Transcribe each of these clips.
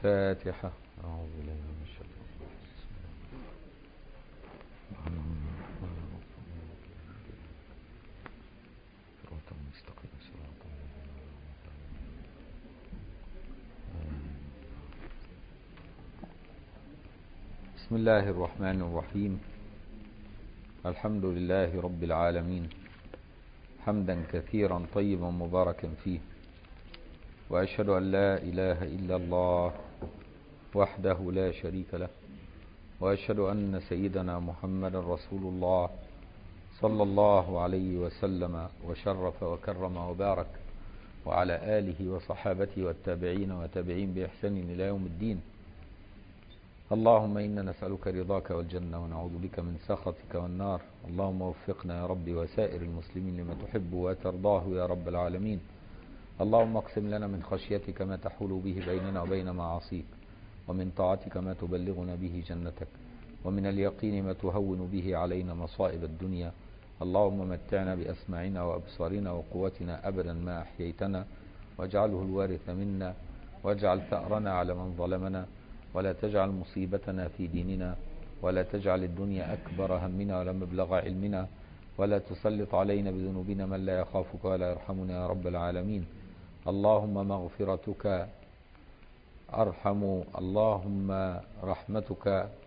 الفاتحة أعوذ بالله من الشيطان بسم الله الرحمن الرحيم الحمد لله رب العالمين حمدا كثيرا طيبا مباركا فيه وأشهد أن لا إله إلا الله وحده لا شريك له وأشهد أن سيدنا محمد رسول الله صلى الله عليه وسلم وشرف وكرم وبارك وعلى آله وصحابته والتابعين وتابعين بإحسان إلى يوم الدين اللهم إنا نسألك رضاك والجنة ونعوذ بك من سخطك والنار اللهم وفقنا يا رب وسائر المسلمين لما تحب وترضاه يا رب العالمين اللهم اقسم لنا من خشيتك ما تحول به بيننا وبين معاصيك ومن طاعتك ما تبلغنا به جنتك ومن اليقين ما تهون به علينا مصائب الدنيا اللهم متعنا بأسماعنا وأبصارنا وقوتنا أبدا ما أحييتنا واجعله الوارث منا واجعل ثأرنا على من ظلمنا ولا تجعل مصيبتنا في ديننا ولا تجعل الدنيا أكبر همنا ولا مبلغ علمنا ولا تسلط علينا بذنوبنا من لا يخافك ولا يرحمنا يا رب العالمين اللهم مغفرتك أرحم اللهم رحمتك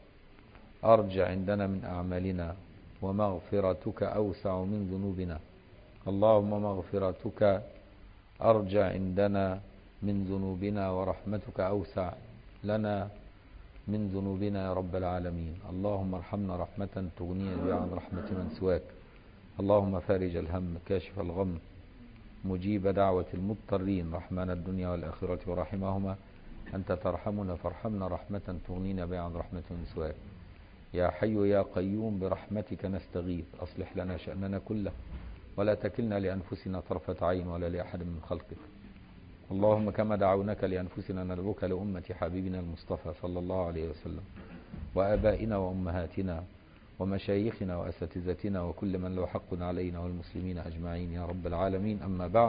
أرجع عندنا من أعمالنا ومغفرتك أوسع من ذنوبنا اللهم مغفرتك أرجع عندنا من ذنوبنا ورحمتك أوسع لنا من ذنوبنا يا رب العالمين اللهم ارحمنا رحمة تغنينا بها عن رحمة من سواك اللهم فارج الهم كاشف الغم مجيب دعوة المضطرين رحمن الدنيا والآخرة ورحمهما أنت ترحمنا فارحمنا رحمة تغنينا بها عن رحمة من سواك يا حي يا قيوم برحمتك نستغيث أصلح لنا شأننا كله ولا تكلنا لأنفسنا طرفة عين ولا لأحد من خلقك اللهم كما دعوناك لأنفسنا ندعوك لأمة حبيبنا المصطفى صلى الله عليه وسلم وآبائنا وأمهاتنا ومشايخنا وأساتذتنا وكل من له حق علينا والمسلمين أجمعين يا رب العالمين أما بعد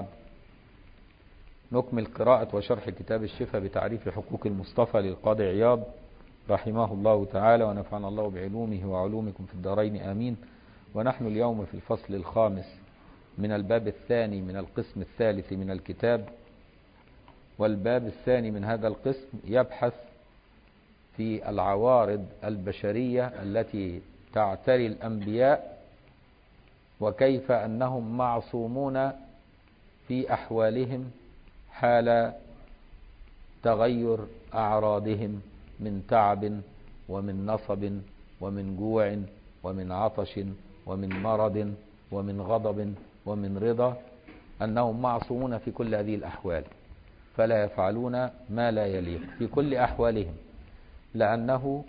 نكمل قراءة وشرح كتاب الشفاء بتعريف حقوق المصطفى للقاضي عياض رحمه الله تعالى ونفعنا الله بعلومه وعلومكم في الدارين آمين ونحن اليوم في الفصل الخامس من الباب الثاني من القسم الثالث من الكتاب والباب الثاني من هذا القسم يبحث في العوارض البشرية التي تعتري الأنبياء وكيف أنهم معصومون في أحوالهم حال تغير أعراضهم من تعب ومن نصب ومن جوع ومن عطش ومن مرض ومن غضب ومن رضا أنهم معصومون في كل هذه الأحوال فلا يفعلون ما لا يليق في كل أحوالهم لأنه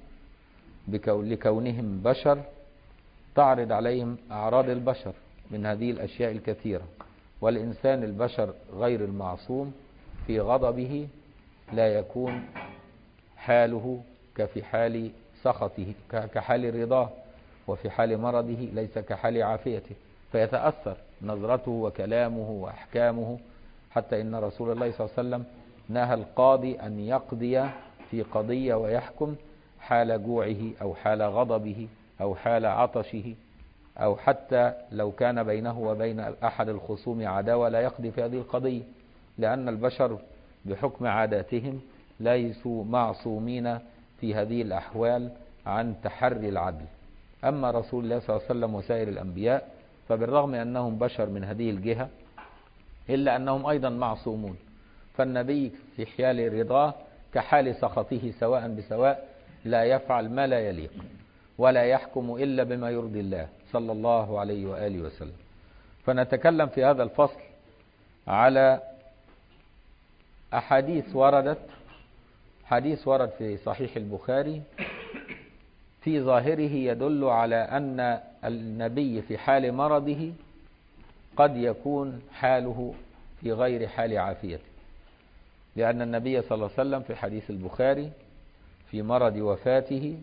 لكونهم بشر تعرض عليهم أعراض البشر من هذه الأشياء الكثيرة والإنسان البشر غير المعصوم في غضبه لا يكون حاله كفي حال سخطه كحال رضاه وفي حال مرضه ليس كحال عافيته فيتأثر نظرته وكلامه وأحكامه حتى إن رسول الله صلى الله عليه وسلم نهى القاضي أن يقضي في قضية ويحكم حال جوعه أو حال غضبه أو حال عطشه أو حتى لو كان بينه وبين أحد الخصوم عداوة لا يقضي في هذه القضية لأن البشر بحكم عاداتهم ليسوا معصومين في هذه الأحوال عن تحري العدل أما رسول الله صلى الله عليه وسلم وسائر الأنبياء فبالرغم أنهم بشر من هذه الجهة إلا أنهم أيضا معصومون فالنبي في حال رضاه كحال سخطه سواء بسواء لا يفعل ما لا يليق ولا يحكم إلا بما يرضي الله صلى الله عليه وآله وسلم فنتكلم في هذا الفصل على أحاديث وردت حديث ورد في صحيح البخاري في ظاهره يدل على أن النبي في حال مرضه قد يكون حاله في غير حال عافيته لأن النبي صلى الله عليه وسلم في حديث البخاري في مرض وفاته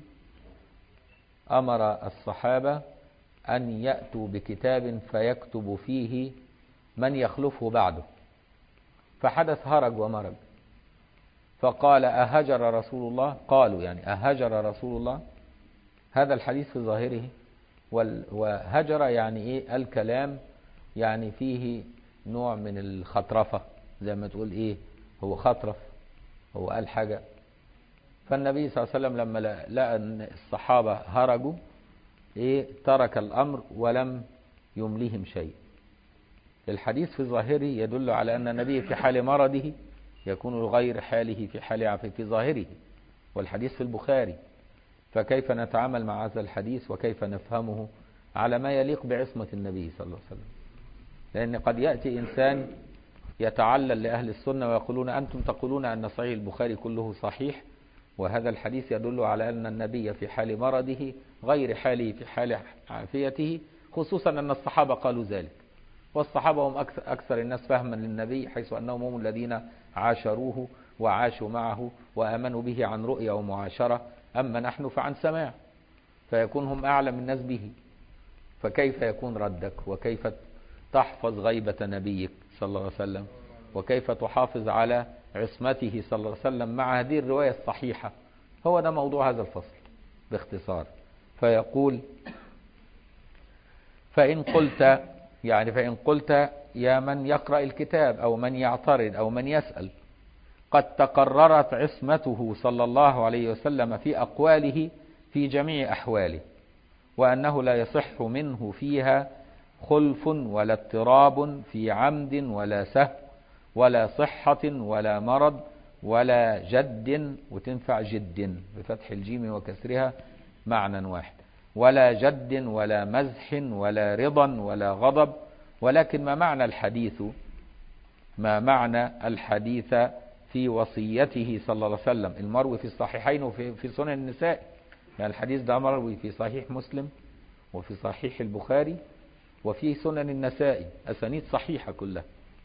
أمر الصحابة أن يأتوا بكتاب فيكتب فيه من يخلفه بعده فحدث هرج ومرج فقال أهجر رسول الله قالوا يعني أهجر رسول الله هذا الحديث في ظاهره وهجر يعني إيه الكلام يعني فيه نوع من الخطرفة زي ما تقول إيه هو خطرف هو قال حاجة فالنبي صلى الله عليه وسلم لما لقى أن الصحابة هرجوا إيه ترك الأمر ولم يمليهم شيء الحديث في ظاهره يدل على أن النبي في حال مرضه يكون غير حاله في حال عافية في ظاهره والحديث في البخاري فكيف نتعامل مع هذا الحديث وكيف نفهمه على ما يليق بعصمة النبي صلى الله عليه وسلم لأن قد يأتي إنسان يتعلل لأهل السنة ويقولون أنتم تقولون أن صحيح البخاري كله صحيح وهذا الحديث يدل على أن النبي في حال مرضه غير حاله في حال عافيته خصوصا أن الصحابة قالوا ذلك والصحابة هم أكثر, أكثر الناس فهما للنبي حيث أنهم هم الذين عاشروه وعاشوا معه وآمنوا به عن رؤية ومعاشرة أما نحن فعن سماع فيكون هم أعلم الناس به فكيف يكون ردك وكيف تحفظ غيبة نبيك صلى الله عليه وسلم وكيف تحافظ على عصمته صلى الله عليه وسلم مع هذه الرواية الصحيحة هو ده موضوع هذا الفصل باختصار فيقول فإن قلت يعني فإن قلت يا من يقرأ الكتاب أو من يعترض أو من يسأل قد تقررت عصمته صلى الله عليه وسلم في أقواله في جميع أحواله وأنه لا يصح منه فيها خلف ولا اضطراب في عمد ولا سهو ولا صحة ولا مرض ولا جد وتنفع جد بفتح الجيم وكسرها معنى واحد ولا جد ولا مزح ولا رضا ولا غضب ولكن ما معنى الحديث ما معنى الحديث في وصيته صلى الله عليه وسلم المروي في الصحيحين وفي في سنن النساء يعني الحديث ده مروي في صحيح مسلم وفي صحيح البخاري وفي سنن النساء أسانيد صحيحة كلها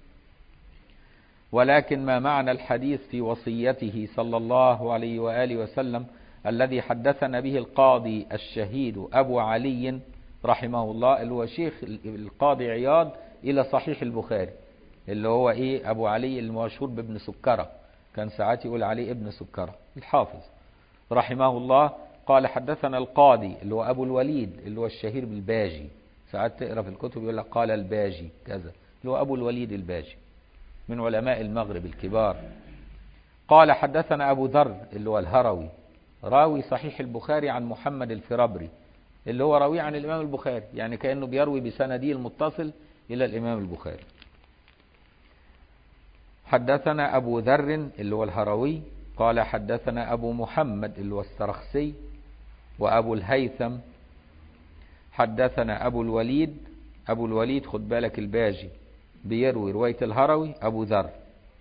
ولكن ما معنى الحديث في وصيته صلى الله عليه وآله وسلم الذي حدثنا به القاضي الشهيد أبو علي رحمه الله اللي هو شيخ القاضي عياض إلى صحيح البخاري اللي هو إيه أبو علي المشهور بابن سكرة كان ساعات يقول عليه ابن سكرة الحافظ رحمه الله قال حدثنا القاضي اللي هو أبو الوليد اللي هو الشهير بالباجي ساعات تقرأ في الكتب يقول لك قال الباجي كذا اللي هو أبو الوليد الباجي من علماء المغرب الكبار قال حدثنا أبو ذر اللي هو الهروي راوي صحيح البخاري عن محمد الفرابري اللي هو راوي عن الإمام البخاري يعني كأنه بيروي بسنديه المتصل إلى الإمام البخاري حدثنا أبو ذر اللي هو الهروي قال حدثنا أبو محمد اللي هو السرخسي وأبو الهيثم حدثنا أبو الوليد أبو الوليد خد بالك الباجي بيروي رواية الهروي أبو ذر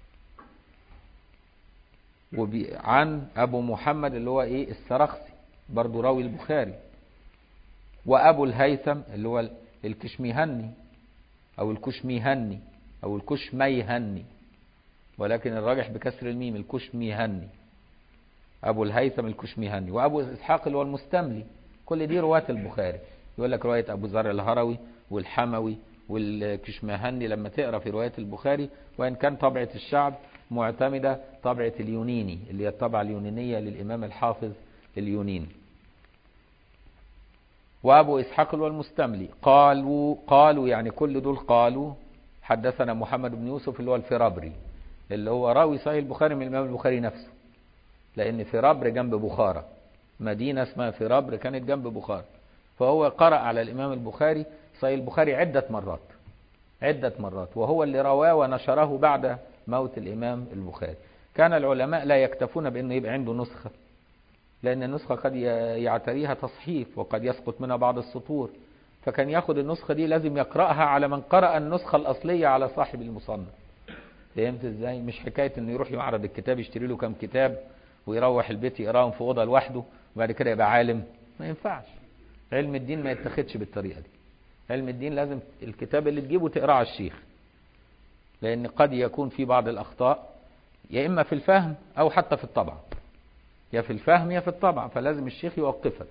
عن أبو محمد اللي هو إيه السرخسي برضو راوي البخاري وأبو الهيثم اللي هو الكشميهني أو الكشميهني أو الكشميهني ولكن الراجح بكسر الميم الكشميهني أبو الهيثم الكشميهني وأبو إسحاق اللي هو المستملي كل دي رواة البخاري يقول لك رواية أبو ذر الهروي والحموي والكشميهني لما تقرأ في رواية البخاري وإن كان طبعة الشعب معتمدة طبعة اليونيني اللي هي الطبعة اليونانية للإمام الحافظ اليونيني وأبو إسحاق اللي هو المستملي قالوا قالوا يعني كل دول قالوا حدثنا محمد بن يوسف اللي هو الفرابري اللي هو راوي صحيح البخاري من الإمام البخاري نفسه لأن فرابر جنب بخارى مدينة اسمها فرابر كانت جنب بخارى فهو قرأ على الإمام البخاري صحيح البخاري عدة مرات عدة مرات وهو اللي رواه ونشره بعد موت الإمام البخاري كان العلماء لا يكتفون بأنه يبقى عنده نسخة لأن النسخة قد يعتريها تصحيف وقد يسقط منها بعض السطور فكان ياخد النسخة دي لازم يقرأها على من قرأ النسخة الأصلية على صاحب المصنف فهمت ازاي مش حكاية انه يروح يعرض الكتاب يشتري له كام كتاب ويروح البيت يقراهم في أوضة لوحده وبعد كده يبقى عالم ما ينفعش علم الدين ما يتخدش بالطريقة دي علم الدين لازم الكتاب اللي تجيبه تقراه على الشيخ لأن قد يكون في بعض الأخطاء يا إما في الفهم أو حتى في الطبع يا في الفهم يا في الطبع فلازم الشيخ يوقفك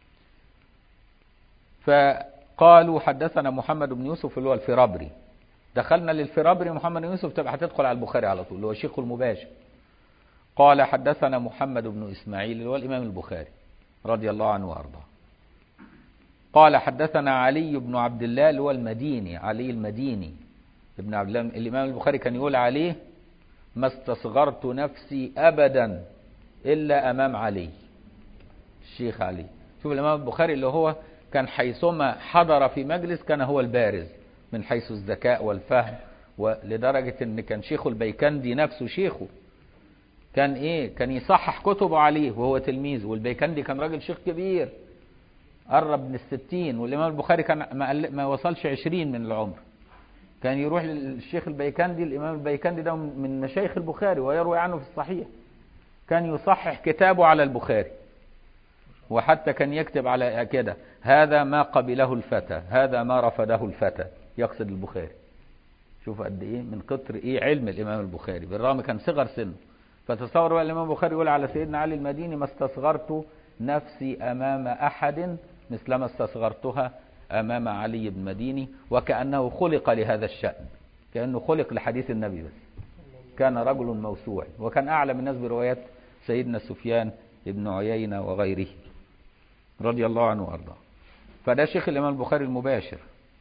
فقالوا حدثنا محمد بن يوسف اللي هو الفرابري دخلنا للفرابري محمد بن يوسف تبقى هتدخل على البخاري على طول اللي هو شيخه المباشر قال حدثنا محمد بن إسماعيل اللي هو الإمام البخاري رضي الله عنه وأرضاه قال حدثنا علي بن عبد الله اللي هو المديني علي المديني ابن عبد الله الإمام البخاري كان يقول عليه ما استصغرت نفسي أبدا إلا أمام علي الشيخ علي شوف الإمام البخاري اللي هو كان حيثما حضر في مجلس كان هو البارز من حيث الذكاء والفهم ولدرجة ان كان شيخه البيكندي نفسه شيخه كان ايه كان يصحح كتبه عليه وهو تلميذ والبيكندي كان راجل شيخ كبير قرب من الستين والامام البخاري كان ما, ما وصلش عشرين من العمر كان يروح للشيخ البيكندي الامام البيكندي ده من مشايخ البخاري ويروي عنه في الصحيح كان يصحح كتابه على البخاري وحتى كان يكتب على كده هذا ما قبله الفتى هذا ما رفضه الفتى يقصد البخاري شوف قد ايه من كتر ايه علم الامام البخاري بالرغم كان صغر سنه فتصور بقى الامام البخاري يقول على سيدنا علي المديني ما استصغرت نفسي امام احد مثلما استصغرتها امام علي بن مديني وكانه خلق لهذا الشان كانه خلق لحديث النبي بس كان رجل موسوع وكان اعلم الناس بروايات سيدنا سفيان ابن عيينه وغيره رضي الله عنه وارضاه فده شيخ الامام البخاري المباشر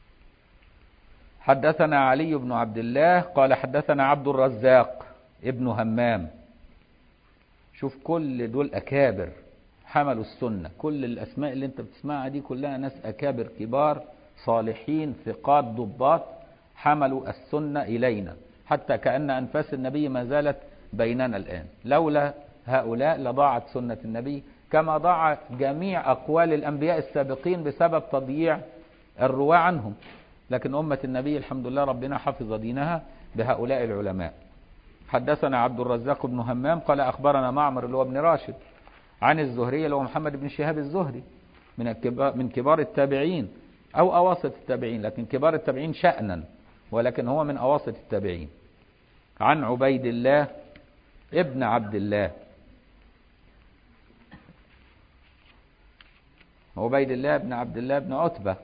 حدثنا علي بن عبد الله قال حدثنا عبد الرزاق ابن همام شوف كل دول أكابر حملوا السنة كل الأسماء اللي انت بتسمعها دي كلها ناس أكابر كبار صالحين ثقات ضباط حملوا السنة إلينا حتى كأن أنفاس النبي ما زالت بيننا الآن لولا هؤلاء لضاعت سنة النبي كما ضاع جميع أقوال الأنبياء السابقين بسبب تضييع الرواة عنهم لكن أمة النبي الحمد لله ربنا حفظ دينها بهؤلاء العلماء حدثنا عبد الرزاق بن همام قال أخبرنا معمر اللي هو ابن راشد عن الزهري اللي هو محمد بن شهاب الزهري من الكبار من كبار التابعين أو أواسط التابعين لكن كبار التابعين شأنا ولكن هو من أواسط التابعين عن عبيد الله ابن عبد الله عبيد الله بن عبد الله بن عتبة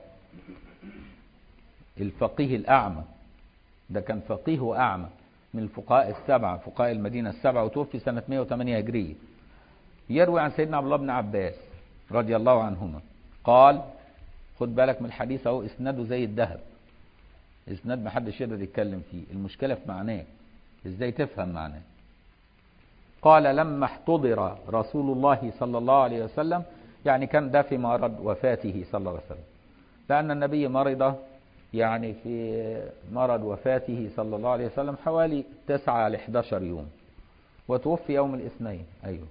الفقيه الأعمى ده كان فقيه وأعمى من الفقهاء السبعة فقهاء المدينة السبعة وتوفي سنة 108 هجرية يروي عن سيدنا عبد الله بن عباس رضي الله عنهما قال خد بالك من الحديث اهو اسناده زي الذهب اسناد ما حدش يقدر يتكلم فيه المشكلة في معناه ازاي تفهم معناه قال لما احتضر رسول الله صلى الله عليه وسلم يعني كان ده في مرض وفاته صلى الله عليه وسلم لأن النبي مرض يعني في مرض وفاته صلى الله عليه وسلم حوالي 9 ل 11 يوم وتوفي يوم الاثنين أيوه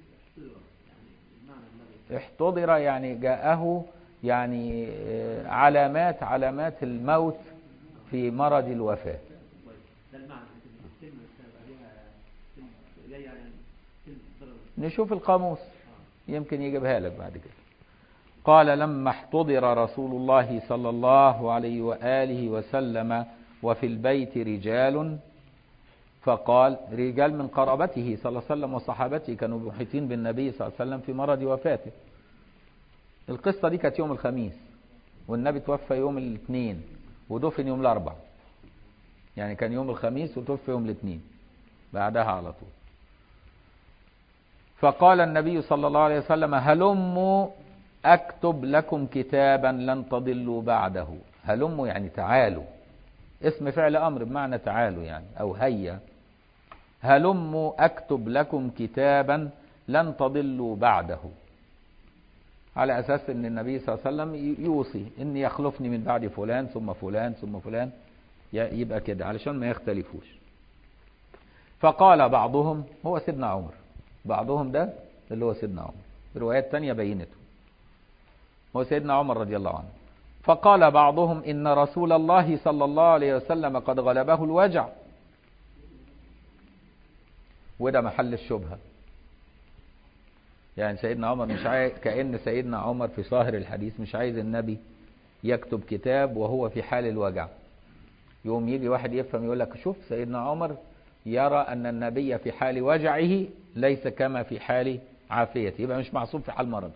احتضر يعني جاءه يعني علامات علامات الموت في مرض الوفاة نشوف القاموس يمكن يجيبها لك بعد كده قال لما احتضر رسول الله صلى الله عليه وآله وسلم وفي البيت رجال فقال رجال من قرابته صلى الله عليه وسلم وصحابته كانوا محيطين بالنبي صلى الله عليه وسلم في مرض وفاته القصة دي كانت يوم الخميس والنبي توفى يوم الاثنين ودفن يوم الاربع يعني كان يوم الخميس وتوفى يوم الاثنين بعدها على طول فقال النبي صلى الله عليه وسلم هلموا أكتب لكم كتابا لن تضلوا بعده هلموا يعني تعالوا اسم فعل أمر بمعنى تعالوا يعني أو هيا هلموا أكتب لكم كتابا لن تضلوا بعده على أساس أن النبي صلى الله عليه وسلم يوصي أن يخلفني من بعد فلان ثم فلان ثم فلان يبقى كده علشان ما يختلفوش فقال بعضهم هو سيدنا عمر بعضهم ده اللي هو سيدنا عمر روايات تانية بينته هو سيدنا عمر رضي الله عنه فقال بعضهم إن رسول الله صلى الله عليه وسلم قد غلبه الوجع وده محل الشبهة يعني سيدنا عمر مش عايز كأن سيدنا عمر في ظاهر الحديث مش عايز النبي يكتب كتاب وهو في حال الوجع يوم يجي واحد يفهم يقول لك شوف سيدنا عمر يرى أن النبي في حال وجعه ليس كما في حال عافيته يبقى مش معصوم في حال مرضه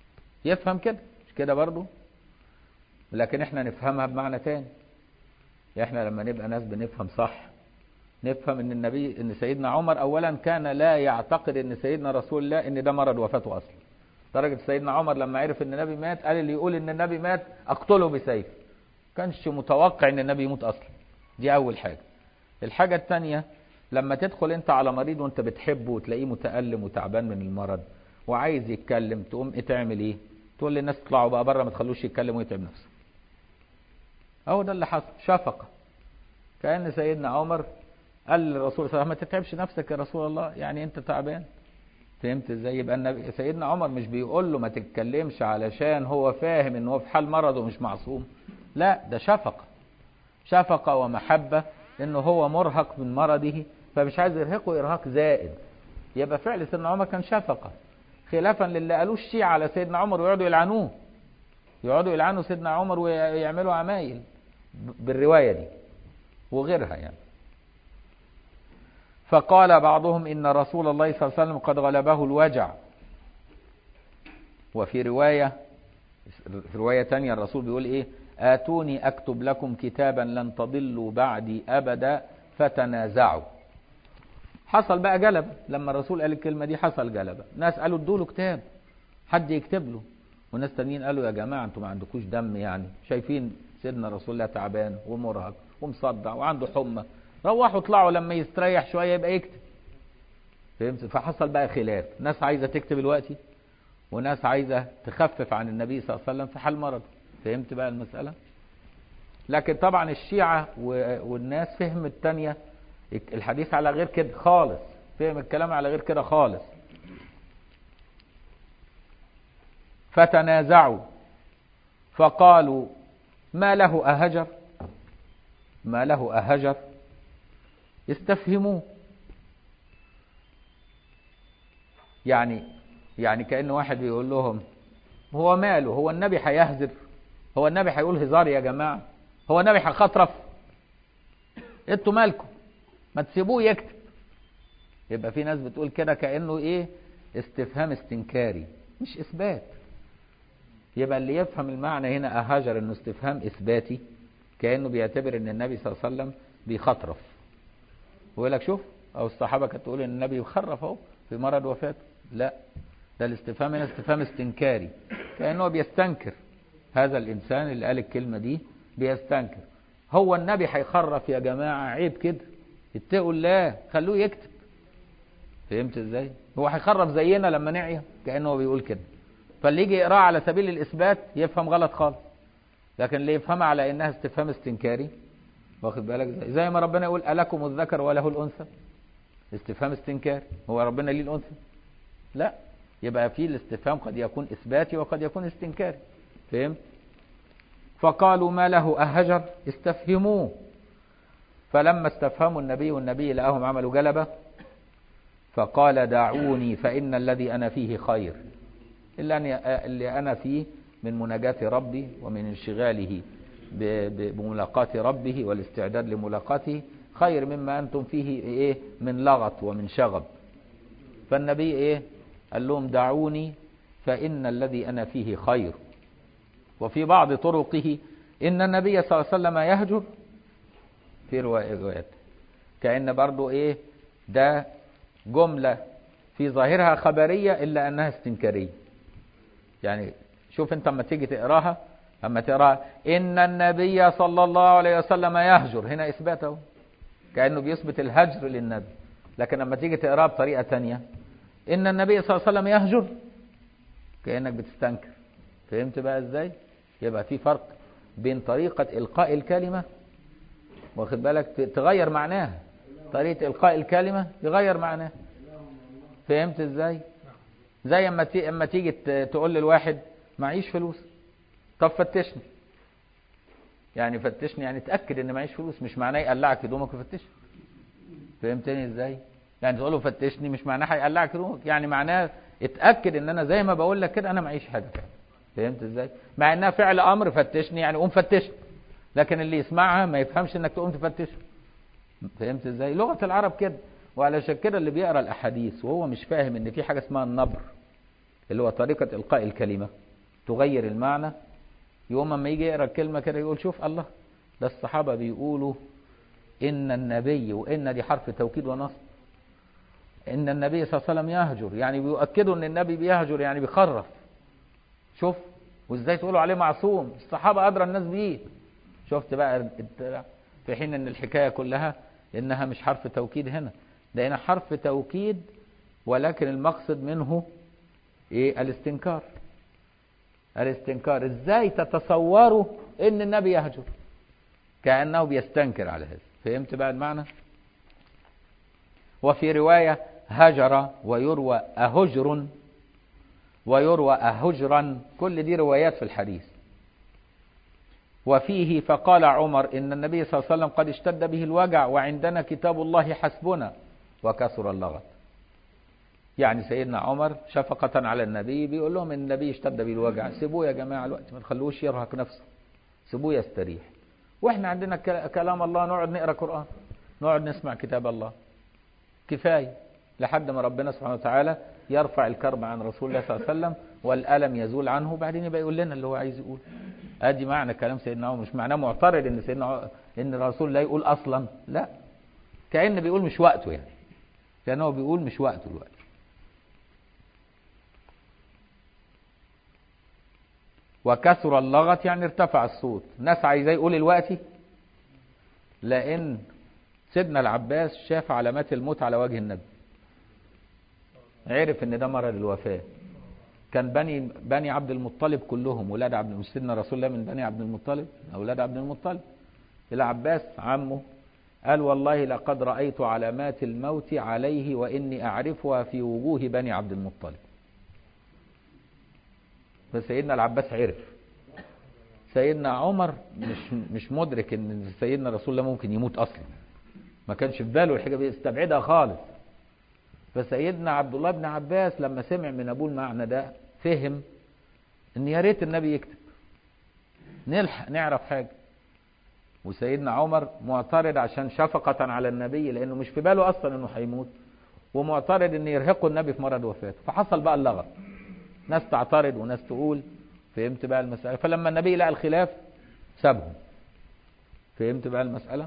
يفهم كده مش كده برضه لكن احنا نفهمها بمعنى تاني احنا لما نبقى ناس بنفهم صح نفهم ان النبي ان سيدنا عمر اولا كان لا يعتقد ان سيدنا رسول الله ان ده مرض وفاته اصلا درجة سيدنا عمر لما عرف ان النبي مات قال اللي يقول ان النبي مات اقتله بسيف كانش متوقع ان النبي يموت اصلا دي اول حاجة الحاجة الثانية لما تدخل انت على مريض وانت بتحبه وتلاقيه متألم وتعبان من المرض وعايز يتكلم تقوم ايه تعمل ايه تقول للناس اطلعوا بقى بره ما تخلوش يتكلم ويتعب نفسه اهو ده اللي حصل شفقة كأن سيدنا عمر قال للرسول صلى الله عليه وسلم ما تتعبش نفسك يا رسول الله يعني انت تعبان فهمت ازاي يبقى النبي سيدنا عمر مش بيقول له ما تتكلمش علشان هو فاهم ان هو في حال مرض ومش معصوم لا ده شفقة شفقة ومحبة انه هو مرهق من مرضه فمش عايز يرهقه ارهاق زائد يبقى فعل سيدنا عمر كان شفقة خلافا للي قالوه الشيعة على سيدنا عمر ويقعدوا يلعنوه يقعدوا يلعنوا سيدنا عمر ويعملوا عمايل بالرواية دي وغيرها يعني فقال بعضهم إن رسول الله صلى الله عليه وسلم قد غلبه الوجع وفي رواية في رواية تانية الرسول بيقول إيه آتوني أكتب لكم كتابا لن تضلوا بعدي أبدا فتنازعوا حصل بقى جلب لما الرسول قال الكلمة دي حصل جلبة ناس قالوا ادوا له كتاب حد يكتب له وناس تانيين قالوا يا جماعة انتوا ما عندكوش دم يعني شايفين سيدنا رسول الله تعبان ومرهق ومصدع وعنده حمى روحوا اطلعوا لما يستريح شوية يبقى يكتب فهمت فحصل بقى خلاف ناس عايزة تكتب الوقت وناس عايزة تخفف عن النبي صلى الله عليه وسلم في حال مرض فهمت بقى المسألة لكن طبعا الشيعة والناس فهم التانية الحديث على غير كده خالص فهم الكلام على غير كده خالص فتنازعوا فقالوا ما له أهجر ما له أهجر استفهموه يعني يعني كأن واحد بيقول لهم هو ماله هو النبي هيهزر هو النبي هيقول هزار يا جماعة هو النبي هيخطرف انتوا مالكم ما تسيبوه يكتب يبقى في ناس بتقول كده كأنه ايه استفهام استنكاري مش اثبات يبقى اللي يفهم المعنى هنا اهجر انه استفهام اثباتي كأنه بيعتبر ان النبي صلى الله عليه وسلم بيخطرف ويقول لك شوف او الصحابة كانت تقول ان النبي يخرف اهو في مرض وفاته لا ده الاستفهام هنا استفهام استنكاري كأنه بيستنكر هذا الإنسان اللي قال الكلمة دي بيستنكر هو النبي هيخرف يا جماعة عيب كده اتقوا الله خلوه يكتب فهمت ازاي هو هيخرف زينا لما نعيا كأنه بيقول كده فاللي يجي يقراه على سبيل الإثبات يفهم غلط خالص لكن اللي يفهمها على إنها استفهام استنكاري واخد بالك زي, زي ما ربنا يقول ألكم الذكر وله الأنثى استفهام استنكاري هو ربنا ليه الأنثى لا يبقى في الاستفهام قد يكون إثباتي وقد يكون استنكاري فهمت فقالوا ما له أهجر استفهموه فلما استفهموا النبي والنبي لقاهم عملوا جلبة فقال دعوني فإن الذي أنا فيه خير إلا اللي أنا فيه من مناجاة ربي ومن انشغاله بملاقاة ربه والاستعداد لملاقاته خير مما أنتم فيه إيه من لغط ومن شغب فالنبي إيه قال لهم دعوني فإن الذي أنا فيه خير وفي بعض طرقه إن النبي صلى الله عليه وسلم يهجر في روايات كأن برضو إيه ده جملة في ظاهرها خبرية إلا أنها استنكارية يعني شوف أنت لما تيجي تقراها أما تقراها إن النبي صلى الله عليه وسلم يهجر هنا إثباته كأنه بيثبت الهجر للنبي لكن لما تيجي تقراها بطريقة تانية إن النبي صلى الله عليه وسلم يهجر كأنك بتستنكر فهمت بقى إزاي يبقى في فرق بين طريقة إلقاء الكلمة واخد بالك تغير معناها طريقة إلقاء الكلمة يغير معناها فهمت إزاي زي اما اما تيجي تقول للواحد معيش فلوس طب فتشني يعني فتشني يعني تأكد ان معيش فلوس مش معناه يقلعك هدومك وفتشني فهمتني ازاي يعني تقول له فتشني مش معناه هيقلعك هدومك يعني معناه اتأكد ان انا زي ما بقول لك كده انا معيش حاجة فهمت ازاي مع انها فعل امر فتشني يعني قوم فتشني لكن اللي يسمعها ما يفهمش انك تقوم تفتشه فهمت ازاي لغة العرب كده وعلشان كده اللي بيقرا الاحاديث وهو مش فاهم ان في حاجة اسمها النبر اللي هو طريقة القاء الكلمة تغير المعنى يوم اما يجي يقرا الكلمة كده يقول شوف الله ده الصحابة بيقولوا إن النبي وإن دي حرف توكيد ونصب إن النبي صلى الله عليه وسلم يهجر يعني بيؤكدوا إن النبي بيهجر يعني بيخرف شوف وإزاي تقولوا عليه معصوم الصحابة أدرى الناس بيه شفت بقى في حين إن الحكاية كلها إنها مش حرف توكيد هنا ده هنا حرف توكيد ولكن المقصد منه إيه الاستنكار الاستنكار إزاي تتصوروا إن النبي يهجر كأنه بيستنكر على هذا فهمت بقى المعنى وفي رواية هجر ويروى أهجر ويروى أهجرا كل دي روايات في الحديث وفيه فقال عمر إن النبي صلى الله عليه وسلم قد اشتد به الوجع وعندنا كتاب الله حسبنا وكثر اللغط يعني سيدنا عمر شفقة على النبي بيقول لهم إن النبي اشتد به الوجع سيبوه يا جماعة الوقت ما تخلوش يرهق نفسه سيبوه يستريح واحنا عندنا كلام الله نقعد نقرا قرآن نقعد نسمع كتاب الله كفاية لحد ما ربنا سبحانه وتعالى يرفع الكرب عن رسول الله صلى الله عليه وسلم والألم يزول عنه وبعدين يبقى يقول لنا اللي هو عايز يقول ادي معنى كلام سيدنا عمر مش معناه معترض ان سيدنا عمر ان الرسول لا يقول اصلا لا كأن بيقول مش وقته يعني كأنه بيقول مش وقته الوقت وكثر اللغط يعني ارتفع الصوت ناس عايزاه يقول الوقت لان سيدنا العباس شاف علامات الموت على وجه النبي عرف ان ده مرض الوفاه كان بني بني عبد المطلب كلهم ولاد عبد مش سيدنا رسول الله من بني عبد المطلب اولاد عبد المطلب العباس عمه قال والله لقد رايت علامات الموت عليه واني اعرفها في وجوه بني عبد المطلب فسيدنا العباس عرف سيدنا عمر مش مش مدرك ان سيدنا رسول الله ممكن يموت اصلا ما كانش في باله الحاجه دي استبعدها خالص فسيدنا عبد الله بن عباس لما سمع من ابوه المعنى ده فهم ان يا ريت النبي يكتب نلحق نعرف حاجه وسيدنا عمر معترض عشان شفقة على النبي لانه مش في باله اصلا انه هيموت ومعترض ان يرهقوا النبي في مرض وفاته فحصل بقى اللغط ناس تعترض وناس تقول فهمت بقى المسألة فلما النبي لقى الخلاف سابهم فهمت بقى المسألة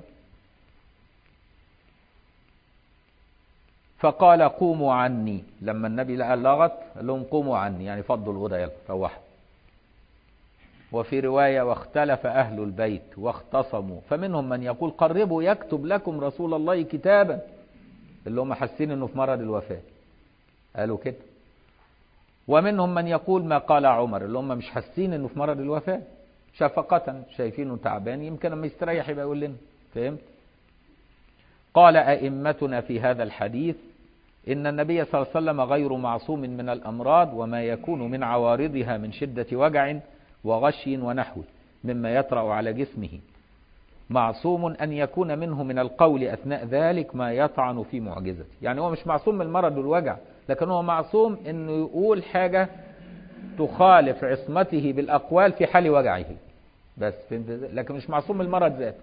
فقال قوموا عني لما النبي لقى اللغط قال لهم قوموا عني يعني فضوا الغدا يلا روحوا وفي رواية واختلف أهل البيت واختصموا فمنهم من يقول قربوا يكتب لكم رسول الله كتابا اللي هم حاسين انه في مرض الوفاة قالوا كده ومنهم من يقول ما قال عمر اللي هم مش حاسين انه في مرض الوفاة شفقة شايفينه تعبان يمكن لما يستريح يبقى يقول لنا فهمت قال أئمتنا في هذا الحديث إن النبي صلى الله عليه وسلم غير معصوم من الأمراض وما يكون من عوارضها من شدة وجع وغشي ونحوه مما يطرأ على جسمه معصوم أن يكون منه من القول أثناء ذلك ما يطعن في معجزته يعني هو مش معصوم من المرض والوجع لكن هو معصوم أنه يقول حاجة تخالف عصمته بالأقوال في حال وجعه بس لكن مش معصوم من المرض ذاته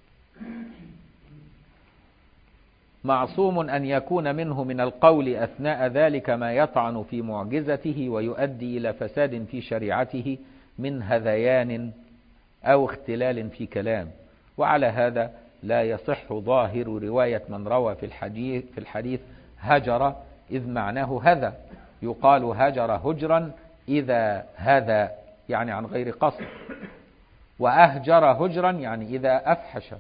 معصوم أن يكون منه من القول أثناء ذلك ما يطعن في معجزته ويؤدي إلى فساد في شريعته من هذيان أو اختلال في كلام وعلى هذا لا يصح ظاهر رواية من روى في الحديث, في الحديث هجر إذ معناه هذا يقال هجر هجرا إذا هذا يعني عن غير قصد وأهجر هجرا يعني إذا أفحش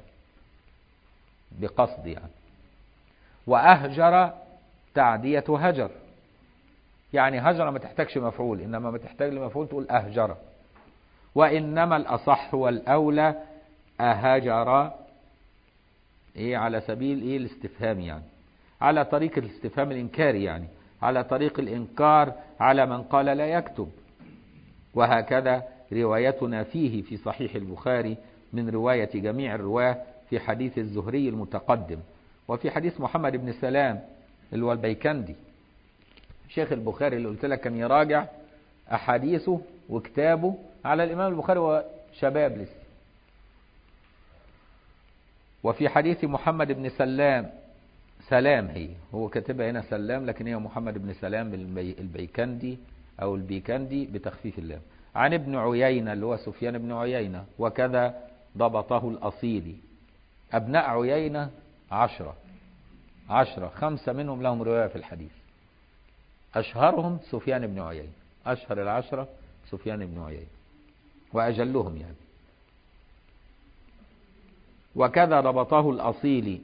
بقصد يعني وأهجر تعدية هجر يعني هجر ما تحتاجش مفعول إنما ما تحتاج لمفعول تقول أهجر وإنما الأصح والأولى أهجر إيه على سبيل إيه الاستفهام يعني على طريق الاستفهام الإنكاري يعني على طريق الإنكار على من قال لا يكتب وهكذا روايتنا فيه في صحيح البخاري من رواية جميع الرواه في حديث الزهري المتقدم وفي حديث محمد بن سلام اللي هو البيكندي شيخ البخاري اللي قلت لك كان يراجع أحاديثه وكتابه على الإمام البخاري وشباب لسه وفي حديث محمد بن سلام سلام هي هو كاتبها هنا سلام لكن هي محمد بن سلام البيكندي أو البيكندي بتخفيف اللام عن ابن عيينة اللي هو سفيان بن عيينة وكذا ضبطه الأصيلي أبناء عيينة عشرة عشرة خمسة منهم لهم رواية في الحديث أشهرهم سفيان بن عيينة أشهر العشرة سفيان بن عيينة وأجلهم يعني وكذا ضبطه الأصيلي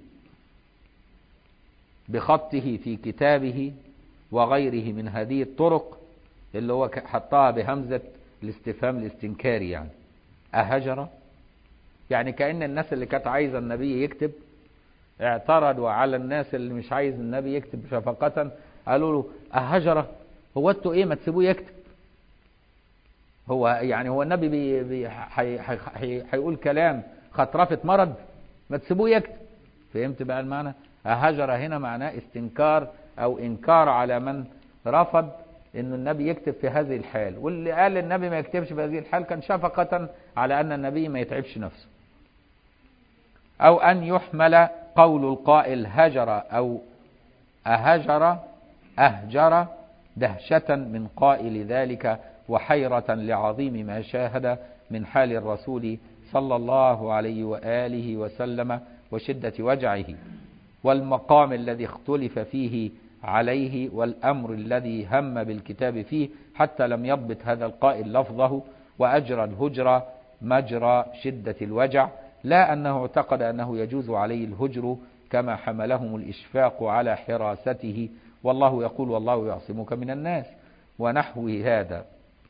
بخطه في كتابه وغيره من هذه الطرق اللي هو حطها بهمزة الاستفهام الاستنكاري يعني أهجر يعني كأن الناس اللي كانت عايزة النبي يكتب اعترضوا على الناس اللي مش عايز النبي يكتب شفقة قالوا له أهجر هو انتوا ايه ما تسيبوه يكتب هو يعني هو النبي بي بي هيقول كلام خطرفة مرض ما تسيبوه يكتب فهمت بقى المعنى هجر هنا معناه استنكار او انكار على من رفض انه النبي يكتب في هذه الحال واللي قال النبي ما يكتبش في هذه الحال كان شفقة على ان النبي ما يتعبش نفسه او ان يحمل قول القائل هجر او اهجر اهجر دهشة من قائل ذلك وحيرة لعظيم ما شاهد من حال الرسول صلى الله عليه وآله وسلم وشدة وجعه والمقام الذي اختلف فيه عليه والأمر الذي هم بالكتاب فيه حتى لم يضبط هذا القائل لفظه وأجرى الهجرة مجرى شدة الوجع لا أنه اعتقد أنه يجوز عليه الهجر كما حملهم الإشفاق على حراسته والله يقول والله يعصمك من الناس ونحو هذا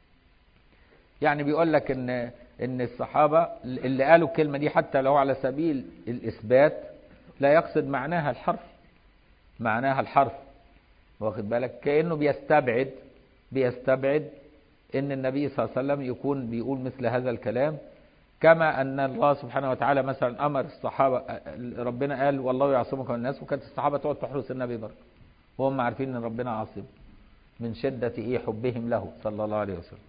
يعني بيقول لك ان ان الصحابه اللي قالوا الكلمه دي حتى لو على سبيل الاثبات لا يقصد معناها الحرف معناها الحرف واخد بالك كانه بيستبعد بيستبعد ان النبي صلى الله عليه وسلم يكون بيقول مثل هذا الكلام كما ان الله سبحانه وتعالى مثلا امر الصحابه ربنا قال والله يعصمك من الناس وكانت الصحابه تقعد تحرس النبي برضه وهم عارفين ان ربنا عاصم من شده ايه حبهم له صلى الله عليه وسلم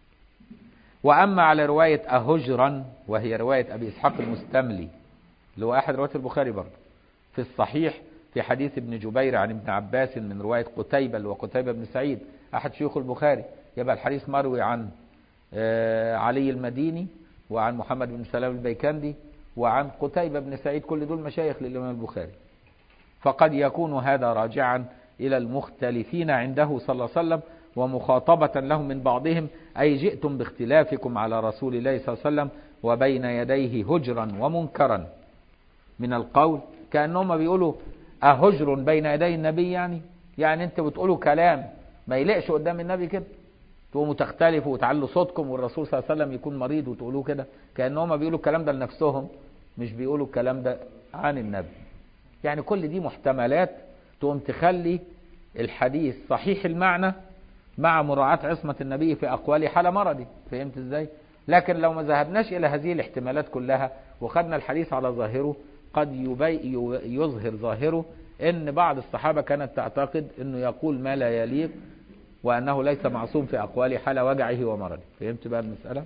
واما على روايه اهجرا وهي روايه ابي اسحاق المستملي اللي هو احد روايه البخاري برضه في الصحيح في حديث ابن جبير عن ابن عباس من روايه قتيبه اللي هو قتيبه بن سعيد احد شيوخ البخاري يبقى الحديث مروي عن علي المديني وعن محمد بن سلام البيكندي وعن قتيبة بن سعيد كل دول مشايخ للإمام البخاري فقد يكون هذا راجعا إلى المختلفين عنده صلى الله عليه وسلم ومخاطبة لهم من بعضهم أي جئتم باختلافكم على رسول الله صلى الله عليه وسلم وبين يديه هجرا ومنكرا من القول كأنهم بيقولوا أهجر بين يدي النبي يعني يعني انت بتقولوا كلام ما يلقش قدام النبي كده تقوموا تختلفوا وتعلوا صوتكم والرسول صلى الله عليه وسلم يكون مريض وتقولوه كده كأنهم بيقولوا الكلام ده لنفسهم مش بيقولوا الكلام ده عن النبي يعني كل دي محتملات تقوم تخلي الحديث صحيح المعنى مع مراعاة عصمة النبي في أقواله حال مرضه فهمت ازاي لكن لو ما ذهبناش إلى هذه الاحتمالات كلها وخدنا الحديث على ظاهره قد يبي يظهر ظاهره ان بعض الصحابة كانت تعتقد انه يقول ما لا يليق وأنه ليس معصوم في أقواله حال وجعه ومرضه فهمت بقى المسألة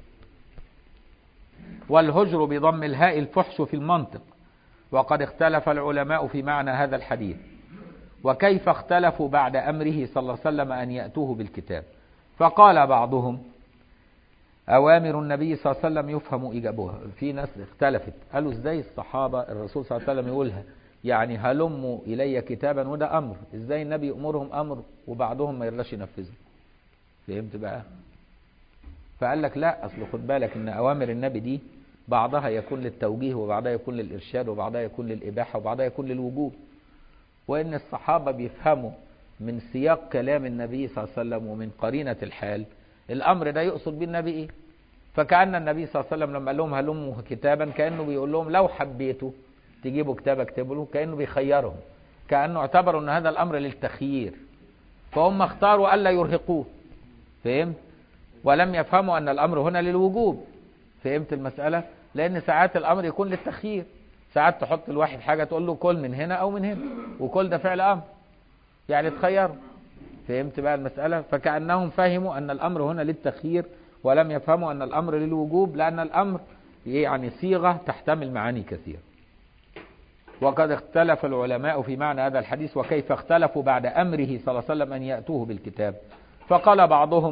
والهجر بضم الهاء الفحش في المنطق وقد اختلف العلماء في معنى هذا الحديث وكيف اختلفوا بعد أمره صلى الله عليه وسلم أن يأتوه بالكتاب فقال بعضهم أوامر النبي صلى الله عليه وسلم يفهم إيجابها في ناس اختلفت قالوا ازاي الصحابة الرسول صلى الله عليه وسلم يقولها يعني هلموا إلي كتابا وده أمر إزاي النبي يأمرهم أمر وبعضهم ما يرلاش ينفذه فهمت بقى فقال لك لا أصل خد بالك إن أوامر النبي دي بعضها يكون للتوجيه وبعضها يكون للإرشاد وبعضها يكون للإباحة وبعضها يكون للوجوب وإن الصحابة بيفهموا من سياق كلام النبي صلى الله عليه وسلم ومن قرينة الحال الأمر ده يقصد به النبي إيه فكأن النبي صلى الله عليه وسلم لما قال لهم هلموا كتابا كأنه بيقول لهم لو حبيتوا تجيبوا كتاب اكتبوا له كأنه بيخيرهم كأنه اعتبروا أن هذا الأمر للتخيير فهم اختاروا ألا يرهقوه فهمت ولم يفهموا أن الأمر هنا للوجوب فهمت المسألة لأن ساعات الأمر يكون للتخيير ساعات تحط الواحد حاجة تقول له كل من هنا أو من هنا وكل ده فعل أمر يعني تخيروا فهمت بقى المسألة فكأنهم فهموا أن الأمر هنا للتخيير ولم يفهموا أن الأمر للوجوب لأن الأمر يعني صيغة تحتمل معاني كثيرة وقد اختلف العلماء في معنى هذا الحديث وكيف اختلفوا بعد أمره صلى الله عليه وسلم أن يأتوه بالكتاب فقال بعضهم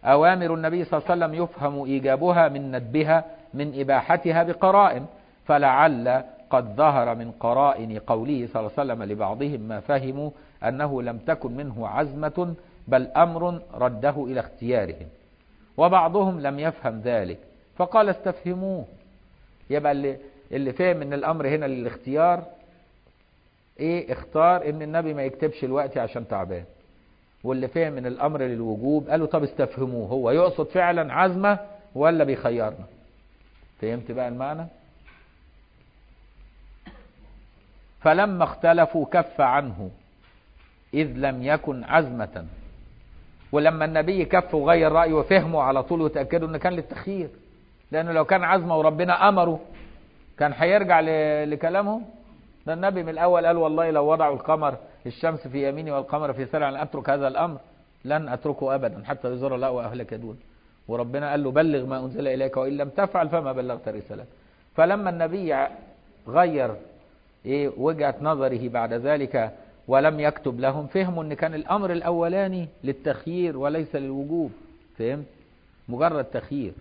أوامر النبي صلى الله عليه وسلم يفهم إيجابها من ندبها من إباحتها بقرائن فلعل قد ظهر من قرائن قوله صلى الله عليه وسلم لبعضهم ما فهموا أنه لم تكن منه عزمة بل أمر رده إلى اختيارهم وبعضهم لم يفهم ذلك فقال استفهموه يبقى اللي, اللي فهم ان الامر هنا للاختيار ايه اختار ان النبي ما يكتبش الوقت عشان تعبان واللي فهم ان الامر للوجوب قالوا طب استفهموه هو يقصد فعلا عزمه ولا بيخيرنا فهمت بقى المعنى فلما اختلفوا كف عنه إذ لم يكن عزمة ولما النبي كف وغير رأيه وفهمه على طول وتأكدوا أن كان للتخيير لأنه لو كان عزمة وربنا أمره كان هيرجع لكلامهم ده النبي من الأول قال والله لو وضعوا القمر الشمس في يميني والقمر في سرع لن أترك هذا الأمر لن أتركه أبدا حتى يزور الله وأهلك دون وربنا قال له بلغ ما أنزل إليك وإن لم تفعل فما بلغت رسالته فلما النبي غير إيه وجهة نظره بعد ذلك ولم يكتب لهم فهموا ان كان الامر الاولاني للتخيير وليس للوجوب فهمت مجرد تخيير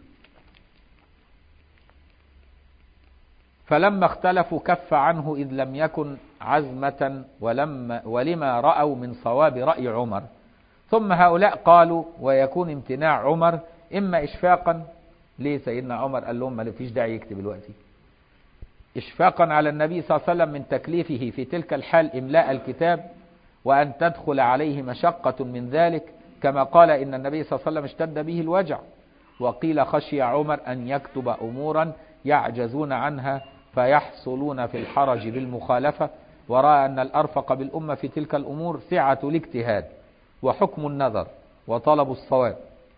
فلما اختلفوا كف عنه اذ لم يكن عزمة ولما ولما رأوا من صواب رأي عمر ثم هؤلاء قالوا ويكون امتناع عمر اما اشفاقا ليه سيدنا عمر قال لهم ما فيش داعي يكتب دلوقتي إشفاقا على النبي صلى الله عليه وسلم من تكليفه في تلك الحال إملاء الكتاب وأن تدخل عليه مشقة من ذلك كما قال إن النبي صلى الله عليه وسلم اشتد به الوجع وقيل خشي عمر أن يكتب أمورا يعجزون عنها فيحصلون في الحرج بالمخالفة ورأى أن الأرفق بالأمة في تلك الأمور سعة الاجتهاد وحكم النظر وطلب الصواب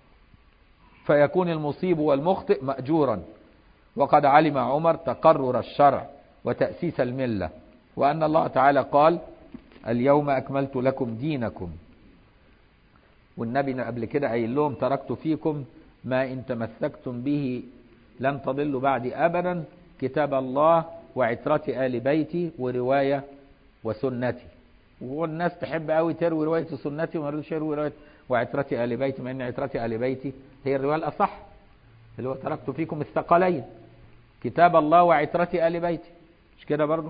فيكون المصيب والمخطئ مأجورا وقد علم عمر تقرر الشرع وتأسيس الملة وأن الله تعالى قال اليوم أكملت لكم دينكم والنبي قبل كده قايل لهم تركت فيكم ما إن تمسكتم به لن تضلوا بعدي أبدا كتاب الله وعترة آل بيتي ورواية وسنتي والناس تحب قوي تروي رواية سنتي وما يريدوش يروي رواية وعترة آل بيتي مع إن عترة آل بيتي هي الرواية الأصح اللي هو تركت فيكم الثقلين كتاب الله وعترة آل بيتي مش كده برضه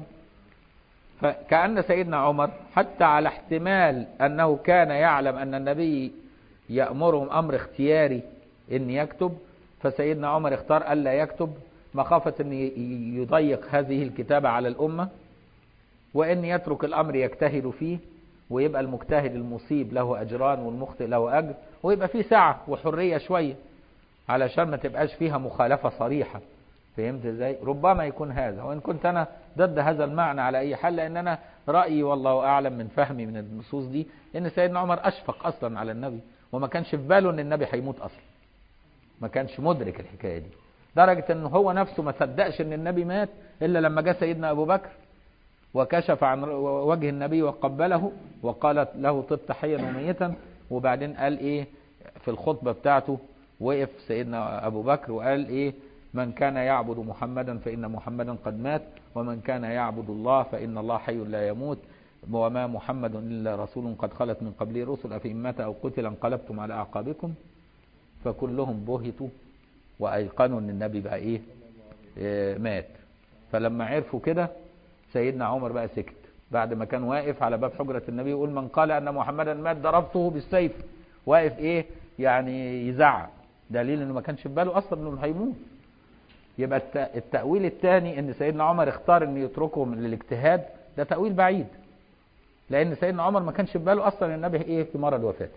فكأن سيدنا عمر حتى على احتمال أنه كان يعلم أن النبي يأمرهم أمر اختياري أن يكتب فسيدنا عمر اختار ألا يكتب مخافة أن يضيق هذه الكتابة على الأمة وأن يترك الأمر يجتهد فيه ويبقى المجتهد المصيب له أجران والمخطئ له أجر ويبقى فيه سعة وحرية شوية علشان ما تبقاش فيها مخالفة صريحة فهمت ازاي ربما يكون هذا وان كنت انا ضد هذا المعنى على اي حال لان انا رايي والله اعلم من فهمي من النصوص دي ان سيدنا عمر اشفق اصلا على النبي وما كانش في باله ان النبي هيموت اصلا ما كانش مدرك الحكايه دي درجه ان هو نفسه ما صدقش ان النبي مات الا لما جاء سيدنا ابو بكر وكشف عن وجه النبي وقبله وقالت له طبت حيا وميتا وبعدين قال ايه في الخطبه بتاعته وقف سيدنا ابو بكر وقال ايه من كان يعبد محمدا فإن محمدا قد مات ومن كان يعبد الله فإن الله حي لا يموت وما محمد إلا رسول قد خلت من قبله رسل أفإن مات أو قتل انقلبتم على أعقابكم فكلهم بهتوا وأيقنوا أن النبي بقى إيه, إيه مات فلما عرفوا كده سيدنا عمر بقى سكت بعد ما كان واقف على باب حجرة النبي يقول من قال أن محمدا مات ضربته بالسيف واقف إيه يعني يزعق دليل انه ما كانش في باله اصلا انه هيموت يبقى التأويل الثاني ان سيدنا عمر اختار ان يتركهم للاجتهاد ده تأويل بعيد لان سيدنا عمر ما كانش في باله اصلا النبي ايه في مرض وفاته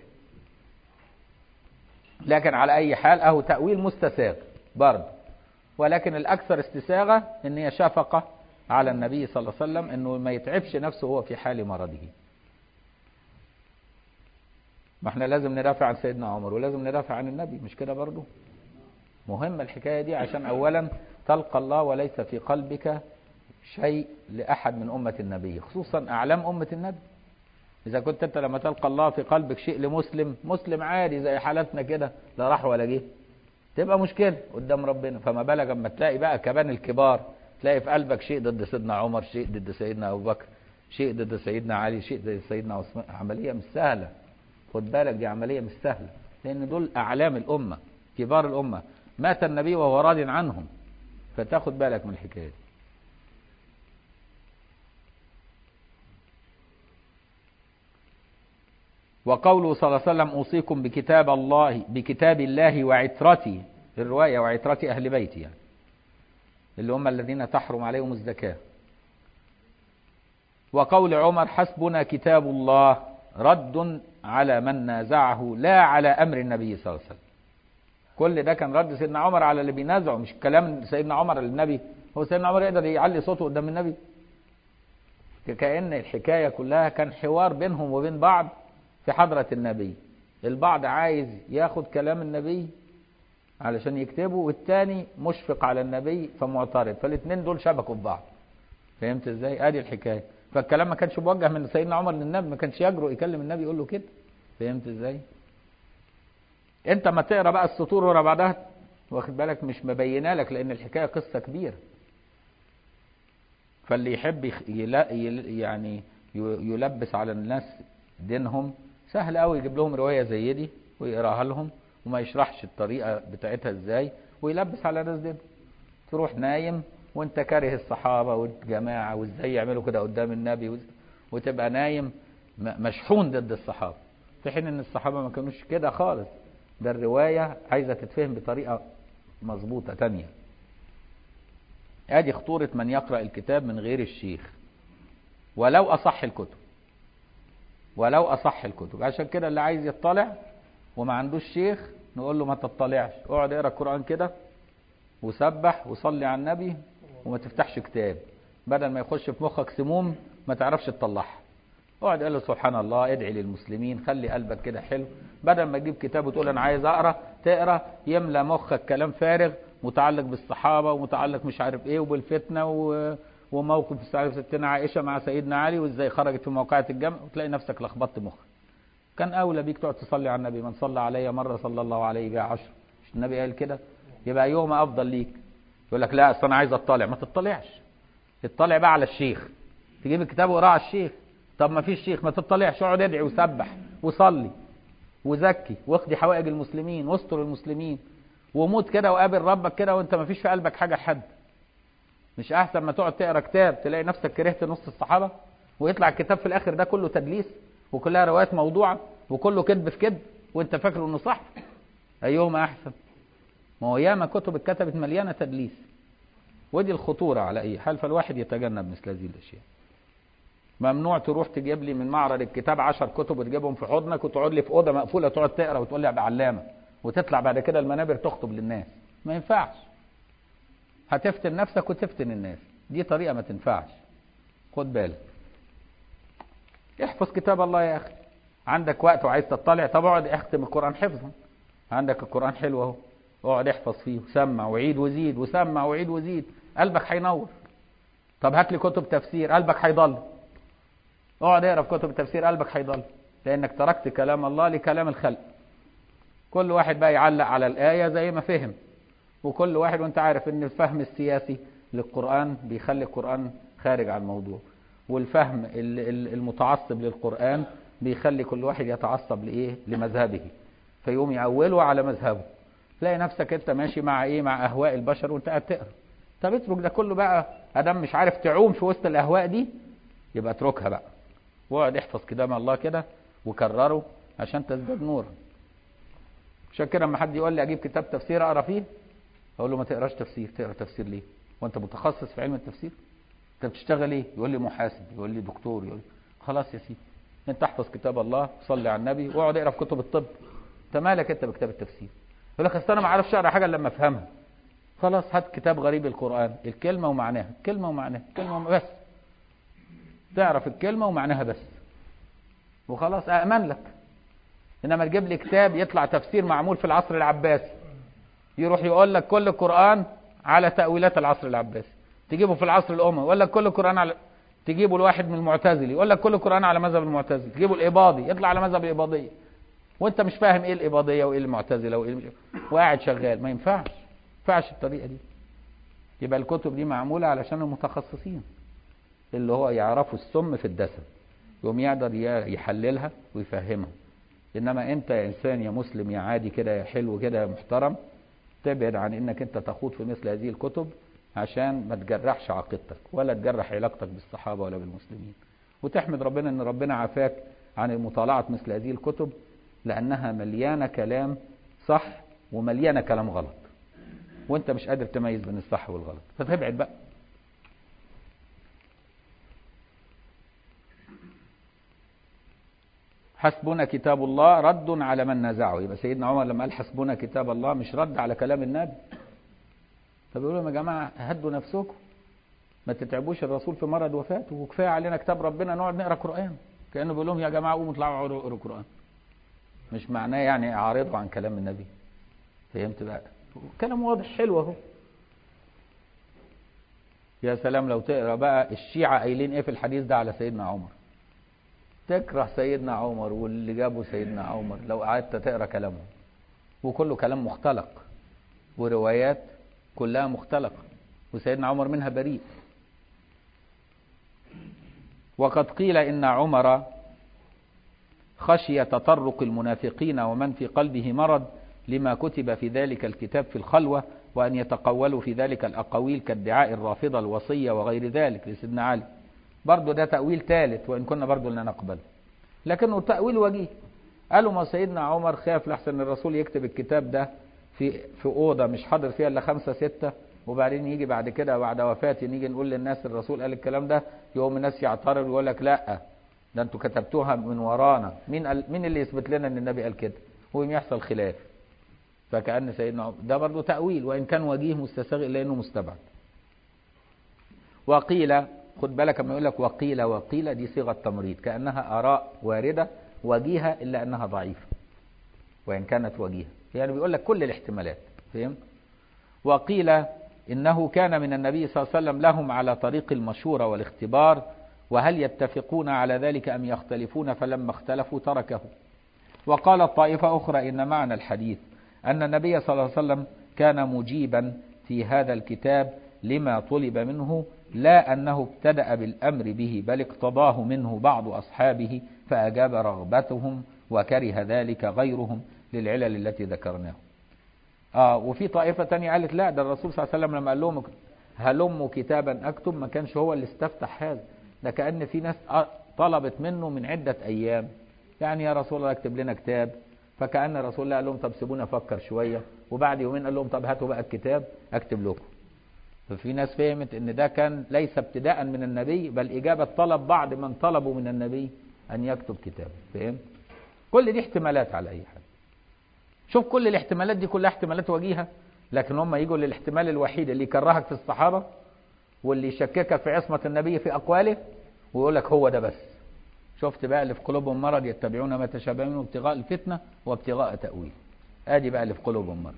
لكن على اي حال اهو تأويل مستساغ برضه ولكن الاكثر استساغة ان هي شفقة على النبي صلى الله عليه وسلم انه ما يتعبش نفسه وهو في حال مرضه ما احنا لازم ندافع عن سيدنا عمر ولازم ندافع عن النبي مش كده برضه مهمة الحكاية دي عشان أولا تلقى الله وليس في قلبك شيء لأحد من أمة النبي خصوصا أعلام أمة النبي إذا كنت أنت لما تلقى الله في قلبك شيء لمسلم مسلم عادي زي حالتنا كده لا راح ولا جه تبقى مشكلة قدام ربنا فما بالك اما تلاقي بقى كمان الكبار تلاقي في قلبك شيء ضد سيدنا عمر شيء ضد سيدنا أبو بكر شيء ضد سيدنا علي شيء ضد سيدنا عثمان عملية مش سهلة خد بالك دي عملية مش سهلة لان دول اعلام الامه كبار الامه مات النبي وهو راض عنهم فتاخد بالك من الحكايه دي وقوله صلى الله عليه وسلم اوصيكم بكتاب الله بكتاب الله وعترتي الروايه وعترتي اهل بيتي يعني اللي هم الذين تحرم عليهم الزكاه وقول عمر حسبنا كتاب الله رد على من نازعه لا على امر النبي صلى الله عليه وسلم كل ده كان رد سيدنا عمر على اللي بينازعه مش كلام سيدنا عمر للنبي هو سيدنا عمر يقدر يعلي صوته قدام النبي كأن الحكاية كلها كان حوار بينهم وبين بعض في حضرة النبي البعض عايز ياخد كلام النبي علشان يكتبه والتاني مشفق على النبي فمعترض فالاثنين دول شبكوا في بعض فهمت ازاي ادي الحكايه فالكلام ما كانش موجه من سيدنا عمر للنبي ما كانش يجرؤ يكلم النبي يقول له كده فهمت ازاي انت ما تقرا بقى السطور ورا بعضها واخد بالك مش مبينه لك لان الحكايه قصه كبيره فاللي يحب يخ... يلا... يل... يعني يلبس على الناس دينهم سهل قوي يجيب لهم روايه زي دي ويقراها لهم وما يشرحش الطريقه بتاعتها ازاي ويلبس على الناس دين تروح نايم وانت كاره الصحابه والجماعه وازاي يعملوا كده قدام النبي وز... وتبقى نايم مشحون ضد الصحابه في حين ان الصحابه ما كانوش كده خالص ده الروايه عايزه تتفهم بطريقه مظبوطه تانية ادي خطوره من يقرا الكتاب من غير الشيخ ولو اصح الكتب ولو اصح الكتب عشان كده اللي عايز يطلع وما عندوش شيخ نقول له ما تطلعش اقعد اقرا القران كده وسبح وصلي على النبي وما تفتحش كتاب بدل ما يخش في مخك سموم ما تعرفش تطلعها اقعد قال له سبحان الله ادعي للمسلمين خلي قلبك كده حلو بدل ما تجيب كتاب وتقول انا عايز اقرا تقرا يملى مخك كلام فارغ متعلق بالصحابه ومتعلق مش عارف ايه وبالفتنه و... وموقف ستنا عائشه مع سيدنا علي وازاي خرجت في موقعة الجمع وتلاقي نفسك لخبطت مخك كان اولى بيك تقعد تصلي على النبي من صلى علي مره صلى الله عليه بها عشر مش النبي قال كده يبقى يوم افضل ليك يقول لك لا اصل انا عايز اطلع ما تطلعش اطلع بقى على الشيخ تجيب الكتاب وقراه على الشيخ طب ما فيش شيخ ما تطلعش اقعد ادعي وسبح وصلي وزكي واخدي حوائج المسلمين واستر المسلمين وموت كده وقابل ربك كده وانت ما فيش في قلبك حاجه لحد مش احسن ما تقعد تقرا كتاب تلاقي نفسك كرهت نص الصحابه ويطلع الكتاب في الاخر ده كله تدليس وكلها روايات موضوعه وكله كذب في كذب وانت فاكره انه صح ايهما احسن ما هو ياما كتب اتكتبت مليانه تدليس ودي الخطوره على اي حال فالواحد يتجنب مثل هذه الاشياء ممنوع تروح تجيب لي من معرض الكتاب عشر كتب وتجيبهم في حضنك وتقعد لي في اوضه مقفوله تقعد تقرا وتقول لي بعلامه وتطلع بعد كده المنابر تخطب للناس ما ينفعش هتفتن نفسك وتفتن الناس دي طريقه ما تنفعش خد بالك احفظ كتاب الله يا اخي عندك وقت وعايز تطلع طب اقعد اختم القران حفظا عندك القران حلو اهو اقعد احفظ فيه وسمع وعيد وزيد وسمع وعيد وزيد قلبك هينور طب هات لي كتب تفسير قلبك هيضل اقعد اقرا في كتب التفسير قلبك هيضل لانك تركت كلام الله لكلام الخلق كل واحد بقى يعلق على الايه زي ما فهم وكل واحد وانت عارف ان الفهم السياسي للقران بيخلي القران خارج عن الموضوع والفهم المتعصب للقران بيخلي كل واحد يتعصب لايه لمذهبه فيقوم يأوله على مذهبه تلاقي نفسك انت ماشي مع ايه مع اهواء البشر وانت قاعد تقرا طب اترك ده كله بقى ادم مش عارف تعوم في وسط الاهواء دي يبقى اتركها بقى واقعد احفظ كلام الله كده وكرره عشان تزداد نورا عشان كده لما حد يقول لي اجيب كتاب تفسير اقرا فيه اقول له ما تقراش تفسير تقرا تفسير ليه وانت متخصص في علم التفسير انت بتشتغل ايه يقول لي محاسب يقول لي دكتور يقول لي خلاص يا سيدي انت احفظ كتاب الله صلي على النبي واقعد اقرا في كتب الطب انت مالك انت بكتاب التفسير يقول لك اصل انا ما اعرفش اقرا حاجه الا لما افهمها خلاص هات كتاب غريب القران الكلمه ومعناها الكلمه ومعناها الكلمه ومعناها. بس تعرف الكلمه ومعناها بس وخلاص أأمن لك إنما تجيب لي كتاب يطلع تفسير معمول في العصر العباسي يروح يقول لك كل القرآن على تأويلات العصر العباسي تجيبه في العصر الأموي يقول لك كل القرآن على تجيبه الواحد من المعتزلي يقول لك كل القرآن على مذهب المعتزلي تجيبه الإباضي يطلع على مذهب الإباضية وأنت مش فاهم إيه الإباضية وإيه المعتزلة وإيه وقاعد شغال ما ينفعش ما ينفعش الطريقة دي يبقى الكتب دي معمولة علشان المتخصصين اللي هو يعرفوا السم في الدسم يقوم يقدر يحللها ويفهمها انما انت يا انسان يا مسلم يا عادي كده يا حلو كده يا محترم تبعد عن انك انت تخوض في مثل هذه الكتب عشان ما تجرحش عقيدتك ولا تجرح علاقتك بالصحابة ولا بالمسلمين وتحمد ربنا ان ربنا عافاك عن مطالعة مثل هذه الكتب لانها مليانة كلام صح ومليانة كلام غلط وانت مش قادر تميز بين الصح والغلط فتبعد بقى حسبنا كتاب الله رد على من نزعه يبقى سيدنا عمر لما قال حسبنا كتاب الله مش رد على كلام النبي فبيقول لهم يا جماعة هدوا نفسكم ما تتعبوش الرسول في مرض وفاته وكفاية علينا كتاب ربنا نقعد نقرا قرآن كأنه بيقول لهم يا جماعة قوموا اطلعوا اقروا قرآن مش معناه يعني اعارضوا عن كلام النبي فهمت بقى كلام واضح حلو اهو يا سلام لو تقرا بقى الشيعة قايلين ايه في الحديث ده على سيدنا عمر تكره سيدنا عمر واللي جابوا سيدنا عمر لو قعدت تقرا كلامهم وكله كلام مختلق وروايات كلها مختلقة وسيدنا عمر منها بريء وقد قيل إن عمر خشي تطرق المنافقين ومن في قلبه مرض لما كتب في ذلك الكتاب في الخلوة وأن يتقولوا في ذلك الأقاويل كادعاء الرافضة الوصية وغير ذلك لسيدنا علي برضه ده تأويل ثالث وإن كنا برضه لا نقبل لكنه تأويل وجيه قالوا ما سيدنا عمر خاف لحسن الرسول يكتب الكتاب ده في في أوضة مش حاضر فيها إلا خمسة ستة وبعدين يجي بعد كده بعد وفاتي نيجي نقول للناس الرسول قال الكلام ده يقوم الناس يعترض ويقول لك لا ده انتوا كتبتوها من ورانا مين قال مين اللي يثبت لنا ان النبي قال كده ويقوم يحصل خلاف فكأن سيدنا عمر ده برضه تأويل وإن كان وجيه مستساغ إلا إنه مستبعد وقيل خد بالك لما يقول لك وقيل وقيل دي صيغة تمريض كأنها آراء واردة وجيهة إلا أنها ضعيفة وإن كانت وجيهة يعني بيقول لك كل الاحتمالات فهمت وقيل إنه كان من النبي صلى الله عليه وسلم لهم على طريق المشورة والاختبار وهل يتفقون على ذلك أم يختلفون فلما اختلفوا تركه وقالت طائفة أخرى إن معنى الحديث أن النبي صلى الله عليه وسلم كان مجيبا في هذا الكتاب لما طلب منه لا أنه ابتدأ بالأمر به بل اقتضاه منه بعض أصحابه فأجاب رغبتهم وكره ذلك غيرهم للعلل التي ذكرناها آه وفي طائفة تانية قالت لا ده الرسول صلى الله عليه وسلم لما قال لهم هلموا كتابا أكتب ما كانش هو اللي استفتح هذا ده كأن في ناس طلبت منه من عدة أيام يعني يا رسول الله اكتب لنا كتاب فكأن الرسول الله قال لهم طب سيبوني أفكر شوية وبعد يومين قال لهم طب هاتوا بقى الكتاب أكتب لكم ففي ناس فهمت ان ده كان ليس ابتداء من النبي بل إجابة طلب بعض من طلبوا من النبي أن يكتب كتاب فهمت كل دي احتمالات على أي حال شوف كل الاحتمالات دي كلها احتمالات وجيهة لكن هم يجوا للاحتمال الوحيد اللي يكرهك في الصحابة واللي يشككك في عصمة النبي في أقواله ويقول لك هو ده بس شفت بقى اللي في قلوبهم مرض يتبعون ما تشابه منه ابتغاء الفتنة وابتغاء تأويل ادي بقى اللي في قلوبهم مرض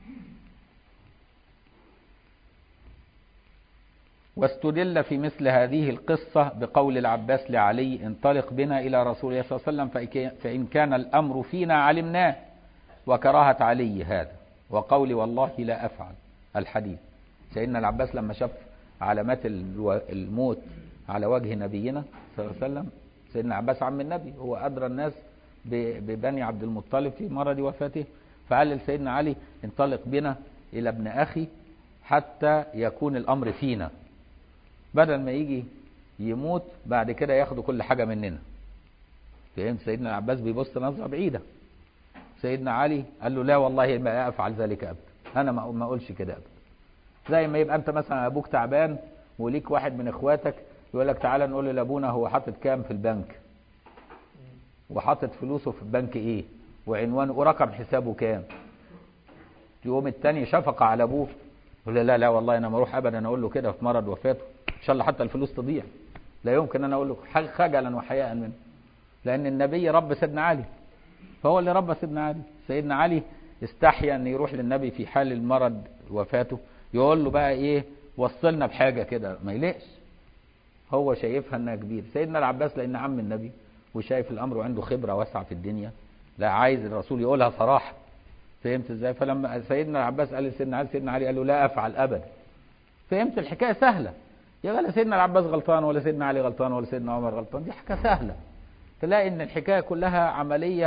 واستدل في مثل هذه القصة بقول العباس لعلي انطلق بنا إلى رسول الله صلى الله عليه وسلم فإن كان الأمر فينا علمناه وكراهة علي هذا وقولي والله لا أفعل الحديث سيدنا العباس لما شاف علامات الموت على وجه نبينا صلى الله عليه وسلم سيدنا العباس عم النبي هو أدرى الناس ببني عبد المطلب في مرض وفاته فقال لسيدنا علي انطلق بنا إلى ابن أخي حتى يكون الأمر فينا بدل ما يجي يموت بعد كده ياخدوا كل حاجة مننا فهمت سيدنا العباس بيبص نظرة بعيدة سيدنا علي قال له لا والله ما أفعل ذلك أبدا أنا ما أقولش كده أبدا زي ما يبقى أنت مثلا أبوك تعبان وليك واحد من إخواتك يقول لك تعالى نقول لأبونا هو حاطط كام في البنك وحاطط فلوسه في البنك إيه وعنوانه ورقم حسابه كام يقوم التاني شفق على أبوه يقول لا لا والله أنا ما أروح أبدا أقول له كده في مرض وفاته إن شاء الله حتى الفلوس تضيع لا يمكن أنا أقول له خجلا وحياء منه لأن النبي رب سيدنا علي فهو اللي ربى سيدنا علي سيدنا علي استحيا ان يروح للنبي في حال المرض وفاته يقول له بقى ايه وصلنا بحاجة كده ما يلقش هو شايفها انها كبير سيدنا العباس لان عم النبي وشايف الامر وعنده خبرة واسعة في الدنيا لا عايز الرسول يقولها صراحة فهمت ازاي فلما سيدنا العباس قال لسيدنا علي سيدنا علي قال له لا افعل ابدا فهمت الحكاية سهلة يا ولا سيدنا العباس غلطان ولا سيدنا علي غلطان ولا سيدنا عمر غلطان دي حكاية سهلة تلاقي ان الحكاية كلها عملية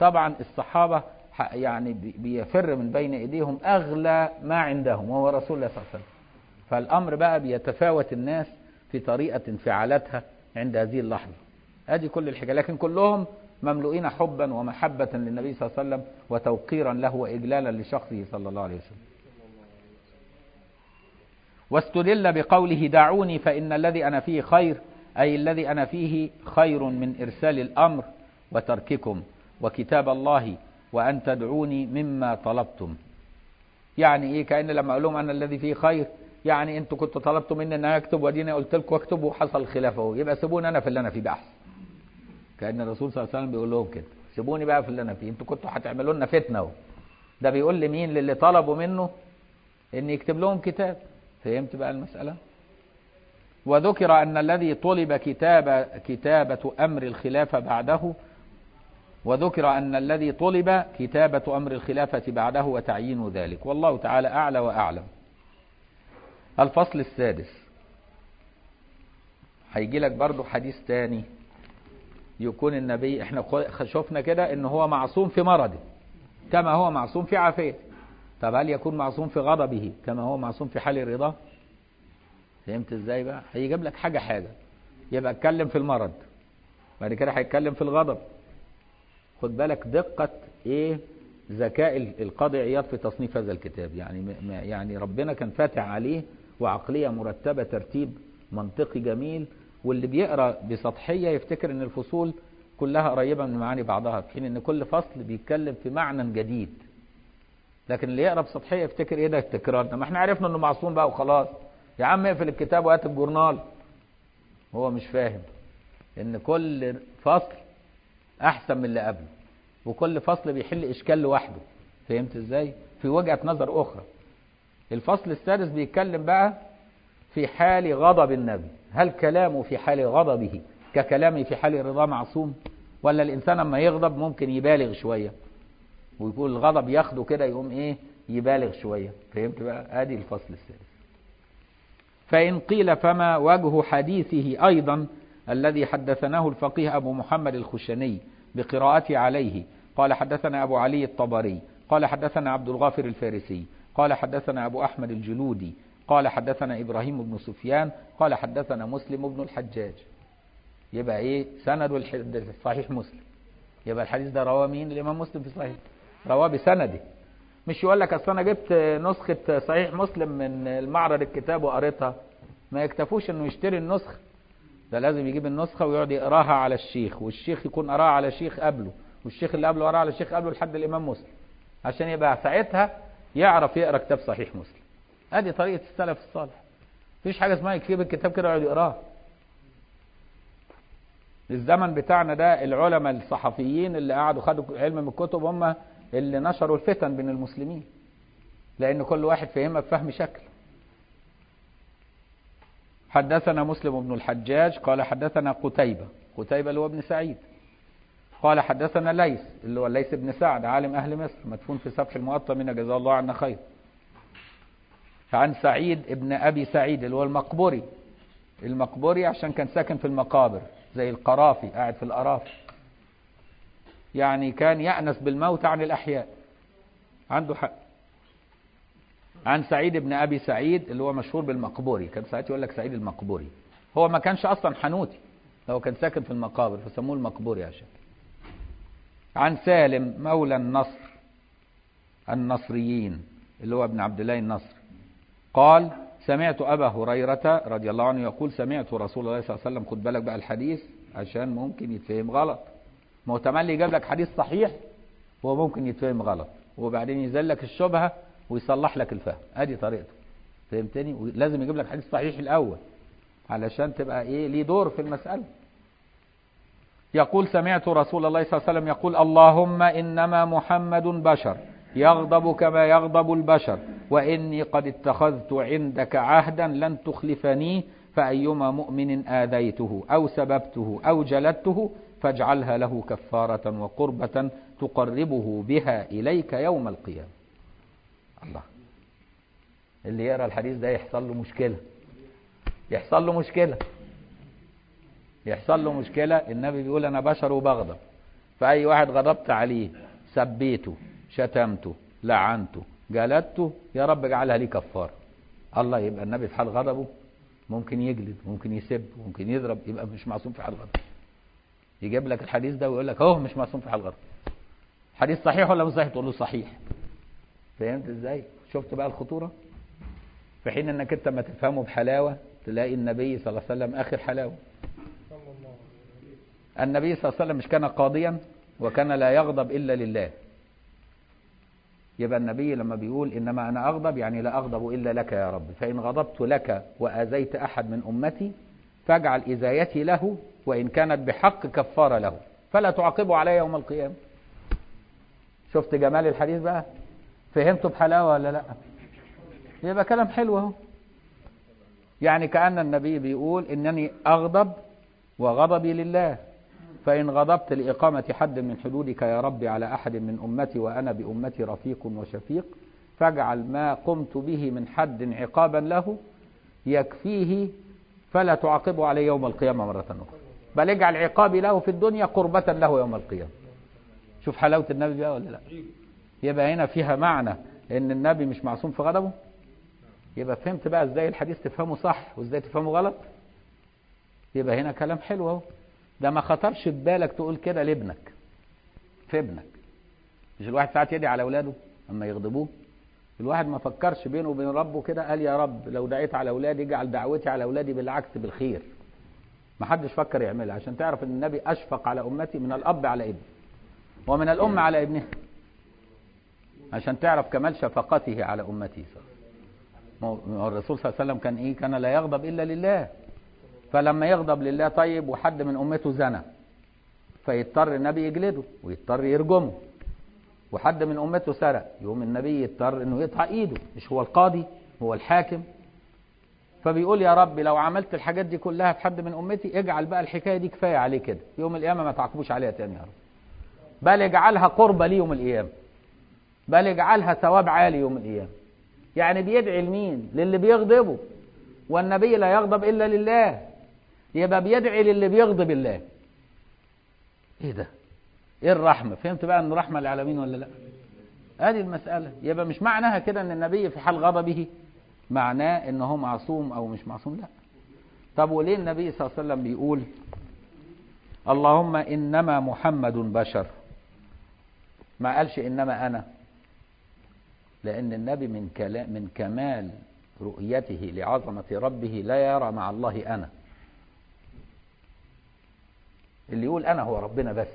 طبعا الصحابة يعني بيفر من بين ايديهم اغلى ما عندهم وهو رسول الله صلى الله عليه وسلم فالامر بقى بيتفاوت الناس في طريقة انفعالاتها عند هذه اللحظة ادي كل الحكاية لكن كلهم مملوئين حبا ومحبة للنبي صلى الله عليه وسلم وتوقيرا له وإجلالا لشخصه صلى الله عليه وسلم واستدل بقوله دعوني فإن الذي أنا فيه خير أي الذي أنا فيه خير من إرسال الأمر وترككم وكتاب الله وأن تدعوني مما طلبتم يعني إيه كأن لما أقول لهم أنا الذي فيه خير يعني أنتوا كنتوا طلبتوا مني أن أكتب وديني قلت لكم اكتب وحصل خلاف اهو يبقى سيبوني أنا في اللي أنا فيه بأحسن كأن الرسول صلى الله عليه وسلم بيقول لهم كده سيبوني بقى في اللي أنا فيه أنتوا كنتوا هتعملوا لنا فتنة اهو ده بيقول لمين للي طلبوا منه أن يكتب لهم كتاب فهمت بقى المسألة وذكر أن الذي طلب كتاب كتابة أمر الخلافة بعده وذكر أن الذي طلب كتابة أمر الخلافة بعده وتعيين ذلك والله تعالى أعلى وأعلم الفصل السادس هيجي لك برضو حديث تاني يكون النبي احنا شفنا كده ان هو معصوم في مرضه كما هو معصوم في عافيته طب هل يكون معصوم في غضبه كما هو معصوم في حال الرضا فهمت ازاي بقى هيجيب لك حاجة حاجة يبقى اتكلم في المرض بعد كده هيتكلم في الغضب خد بالك دقة ايه ذكاء القاضي عياض في تصنيف هذا الكتاب يعني يعني ربنا كان فاتح عليه وعقلية مرتبة ترتيب منطقي جميل واللي بيقرا بسطحية يفتكر ان الفصول كلها قريبة من معاني بعضها في حين ان كل فصل بيتكلم في معنى جديد لكن اللي يقرا بسطحية يفتكر ايه ده التكرار ما احنا عرفنا انه معصوم بقى وخلاص يا عم اقفل الكتاب وهات الجورنال هو مش فاهم ان كل فصل احسن من اللي قبله وكل فصل بيحل اشكال لوحده فهمت ازاي في وجهة نظر اخرى الفصل السادس بيتكلم بقى في حال غضب النبي هل كلامه في حال غضبه ككلامه في حال رضا معصوم ولا الانسان لما يغضب ممكن يبالغ شوية ويقول الغضب ياخده كده يقوم ايه يبالغ شوية فهمت بقى ادي الفصل السادس فإن قيل فما وجه حديثه أيضا الذي حدثناه الفقيه أبو محمد الخشني بقراءته عليه قال حدثنا أبو علي الطبري قال حدثنا عبد الغافر الفارسي قال حدثنا أبو أحمد الجلودي قال حدثنا إبراهيم بن سفيان قال حدثنا مسلم بن الحجاج يبقى إيه سند صحيح مسلم يبقى الحديث ده رواه مين الإمام مسلم في صحيح رواه بسنده مش يقول لك اصل انا جبت نسخة صحيح مسلم من المعرض الكتاب وقريتها ما يكتفوش انه يشتري النسخة ده لازم يجيب النسخة ويقعد يقراها على الشيخ والشيخ يكون قراها على شيخ قبله والشيخ اللي قبله قراها على شيخ قبله لحد الامام مسلم عشان يبقى ساعتها يعرف يقرا كتاب صحيح مسلم ادي طريقة السلف الصالح مفيش حاجة اسمها يكتب الكتاب كده ويقعد يقراه الزمن بتاعنا ده العلماء الصحفيين اللي قعدوا خدوا علم من الكتب هم اللي نشروا الفتن بين المسلمين لأن كل واحد فهمها بفهم شكل حدثنا مسلم بن الحجاج قال حدثنا قتيبة قتيبة اللي هو ابن سعيد قال حدثنا ليس اللي هو ليس بن سعد عالم أهل مصر مدفون في سفح المؤطى من جزاه الله عنا خير عن سعيد ابن أبي سعيد اللي هو المقبري المقبري عشان كان ساكن في المقابر زي القرافي قاعد في الأرافي يعني كان يأنس بالموت عن الأحياء عنده حق عن سعيد بن أبي سعيد اللي هو مشهور بالمقبوري كان ساعات يقول لك سعيد المقبوري هو ما كانش أصلا حنوتي هو كان ساكن في المقابر فسموه المقبوري عشان عن سالم مولى النصر النصريين اللي هو ابن عبد الله النصر قال سمعت أبا هريرة رضي الله عنه يقول سمعت رسول الله صلى الله عليه وسلم خد بالك بقى الحديث عشان ممكن يتفهم غلط ما هو تملي يجيب لك حديث صحيح هو ممكن يتفهم غلط وبعدين ينزل لك الشبهة ويصلح لك الفهم ادي طريقته فهمتني لازم يجيب لك حديث صحيح الاول علشان تبقى ايه ليه دور في المسألة يقول سمعت رسول الله صلى الله عليه وسلم يقول اللهم انما محمد بشر يغضب كما يغضب البشر واني قد اتخذت عندك عهدا لن تخلفني فايما مؤمن اذيته او سببته او جلدته فاجعلها له كفارة وقربة تقربه بها إليك يوم القيامة الله اللي يقرأ الحديث ده يحصل له مشكلة يحصل له مشكلة يحصل له مشكلة النبي بيقول أنا بشر وبغضب فأي واحد غضبت عليه سبيته شتمته لعنته جلدته يا رب اجعلها لي كفارة الله يبقى النبي في حال غضبه ممكن يجلد ممكن يسب ممكن يضرب يبقى مش معصوم في حال غضب يجيب لك الحديث ده ويقول لك اهو مش معصوم في حال غضب حديث صحيح ولا مش صحيح تقول له صحيح فهمت ازاي شفت بقى الخطورة في حين انك انت ما تفهمه بحلاوة تلاقي النبي صلى الله عليه وسلم اخر حلاوة النبي صلى الله عليه وسلم مش كان قاضيا وكان لا يغضب الا لله يبقى النبي لما بيقول انما انا اغضب يعني لا اغضب الا لك يا رب فان غضبت لك واذيت احد من امتي فاجعل ازايتي له وان كانت بحق كفاره له فلا تعاقبه علي يوم القيامه شفت جمال الحديث بقى فهمته بحلاوه ولا لا يبقى كلام حلو اهو يعني كأن النبي بيقول إنني أغضب وغضبي لله فإن غضبت لإقامة حد من حدودك يا رب على أحد من أمتي وأنا بأمتي رفيق وشفيق فاجعل ما قمت به من حد عقابا له يكفيه فلا تعاقبه عليه يوم القيامة مرة أخرى بل اجعل عقابي له في الدنيا قربة له يوم القيامة شوف حلاوة النبي بقى ولا لا يبقى هنا فيها معنى ان النبي مش معصوم في غضبه يبقى فهمت بقى ازاي الحديث تفهمه صح وازاي تفهمه غلط يبقى هنا كلام حلو اهو ده ما خطرش في بالك تقول كده لابنك في ابنك مش الواحد ساعات يدعي على اولاده اما يغضبوه الواحد ما فكرش بينه وبين ربه كده قال يا رب لو دعيت على اولادي اجعل دعوتي على اولادي بالعكس بالخير ما حدش فكر يعملها عشان تعرف ان النبي اشفق على امتي من الاب على ابنه ومن الام على ابنها عشان تعرف كمال شفقته على امته الرسول صلى الله عليه وسلم كان ايه كان لا يغضب الا لله فلما يغضب لله طيب وحد من امته زنى فيضطر النبي يجلده ويضطر يرجمه وحد من امته سرق يقوم النبي يضطر انه يقطع ايده مش هو القاضي هو الحاكم فبيقول يا رب لو عملت الحاجات دي كلها في حد من امتي اجعل بقى الحكايه دي كفايه عليه كده يوم القيامه ما تعاقبوش عليها تاني يا رب بل اجعلها قربة لي يوم القيامه بل اجعلها ثواب عالي يوم القيامه يعني بيدعي لمين للي بيغضبه والنبي لا يغضب الا لله يبقى بيدعي للي بيغضب الله ايه ده ايه الرحمه فهمت بقى ان رحمه للعالمين ولا لا ادي المساله يبقى مش معناها كده ان النبي في حال غضبه معناه ان هو معصوم او مش معصوم لا طب وليه النبي صلى الله عليه وسلم بيقول اللهم انما محمد بشر ما قالش انما انا لان النبي من كلام من كمال رؤيته لعظمه ربه لا يرى مع الله انا اللي يقول انا هو ربنا بس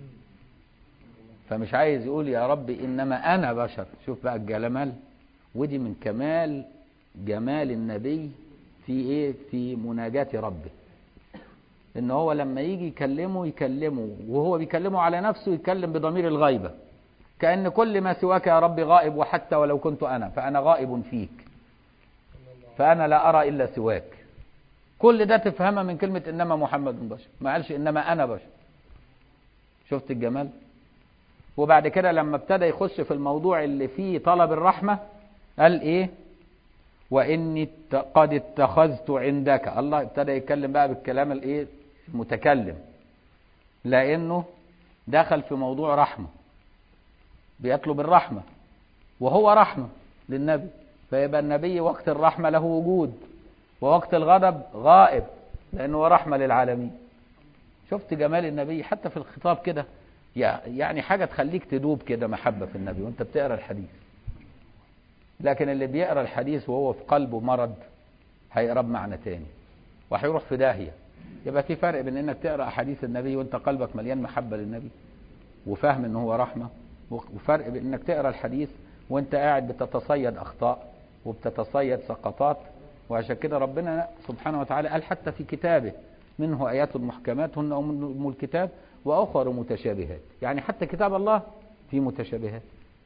فمش عايز يقول يا رب انما انا بشر شوف بقى الجمال ودي من كمال جمال النبي في ايه في مناجاة ربه ان هو لما يجي يكلمه يكلمه وهو بيكلمه على نفسه يتكلم بضمير الغيبة كأن كل ما سواك يا رب غائب وحتى ولو كنت أنا فأنا غائب فيك فأنا لا أرى إلا سواك كل ده تفهمها من كلمة إنما محمد بشر ما قالش إنما أنا بشر شفت الجمال وبعد كده لما ابتدى يخش في الموضوع اللي فيه طلب الرحمة قال إيه وإني قد اتخذت عندك الله ابتدى يتكلم بقى بالكلام الإيه المتكلم لأنه دخل في موضوع رحمة بيطلب الرحمة وهو رحمة للنبي فيبقى النبي وقت الرحمة له وجود ووقت الغضب غائب لأنه رحمة للعالمين شفت جمال النبي حتى في الخطاب كده يعني حاجة تخليك تدوب كده محبة في النبي وانت بتقرأ الحديث لكن اللي بيقرأ الحديث وهو في قلبه مرض هيقرا بمعنى تاني وهيروح في داهية يبقى في فرق بين انك تقرأ حديث النبي وانت قلبك مليان محبة للنبي وفاهم ان هو رحمة وفرق بين انك تقرأ الحديث وانت قاعد بتتصيد اخطاء وبتتصيد سقطات وعشان كده ربنا سبحانه وتعالى قال حتى في كتابه منه آيات محكمات هن أم الكتاب وأخر متشابهات يعني حتى كتاب الله فيه متشابهات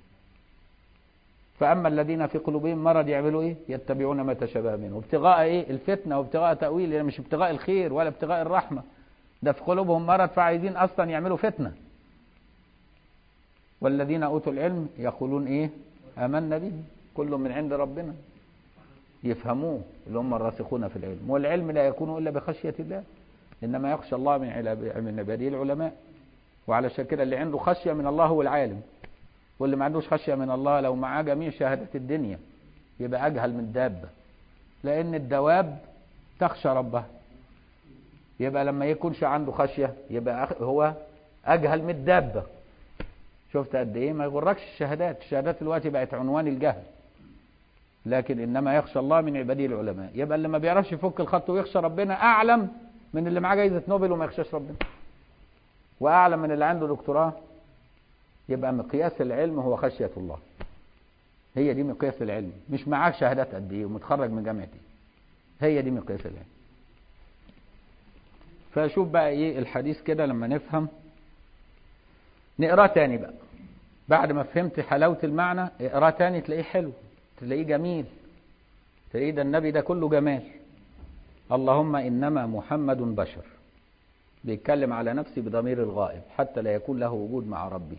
فأما الذين في قلوبهم مرض يعملوا إيه يتبعون ما تشابه منه ابتغاء إيه الفتنة وابتغاء تأويل يعني مش ابتغاء الخير ولا ابتغاء الرحمة ده في قلوبهم مرض فعايزين أصلا يعملوا فتنة والذين أوتوا العلم يقولون إيه آمنا به كل من عند ربنا يفهموه اللي هم الراسخون في العلم والعلم لا يكون إلا بخشية الله إنما يخشى الله من من عباده العلماء وعلشان كده اللي عنده خشية من الله هو العالم واللي ما عندوش خشية من الله لو معاه جميع شهادات الدنيا يبقى أجهل من دابة لأن الدواب تخشى ربها يبقى لما يكونش عنده خشية يبقى هو أجهل من الدابة شفت قد إيه ما يغركش الشهادات الشهادات دلوقتي بقت عنوان الجهل لكن إنما يخشى الله من عباده العلماء يبقى اللي ما بيعرفش يفك الخط ويخشى ربنا أعلم من اللي معاه جايزة نوبل وما يخشاش ربنا وأعلم من اللي عنده دكتوراه يبقى مقياس العلم هو خشية الله هي دي مقياس العلم مش معاك شهادات قد ايه ومتخرج من جامعة ايه هي دي مقياس العلم فشوف بقى ايه الحديث كده لما نفهم نقراه تاني بقى بعد ما فهمت حلاوة المعنى اقراه تاني تلاقيه حلو تلاقيه جميل تلاقيه ده النبي ده كله جمال اللهم إنما محمد بشر بيتكلم على نفسه بضمير الغائب حتى لا يكون له وجود مع ربه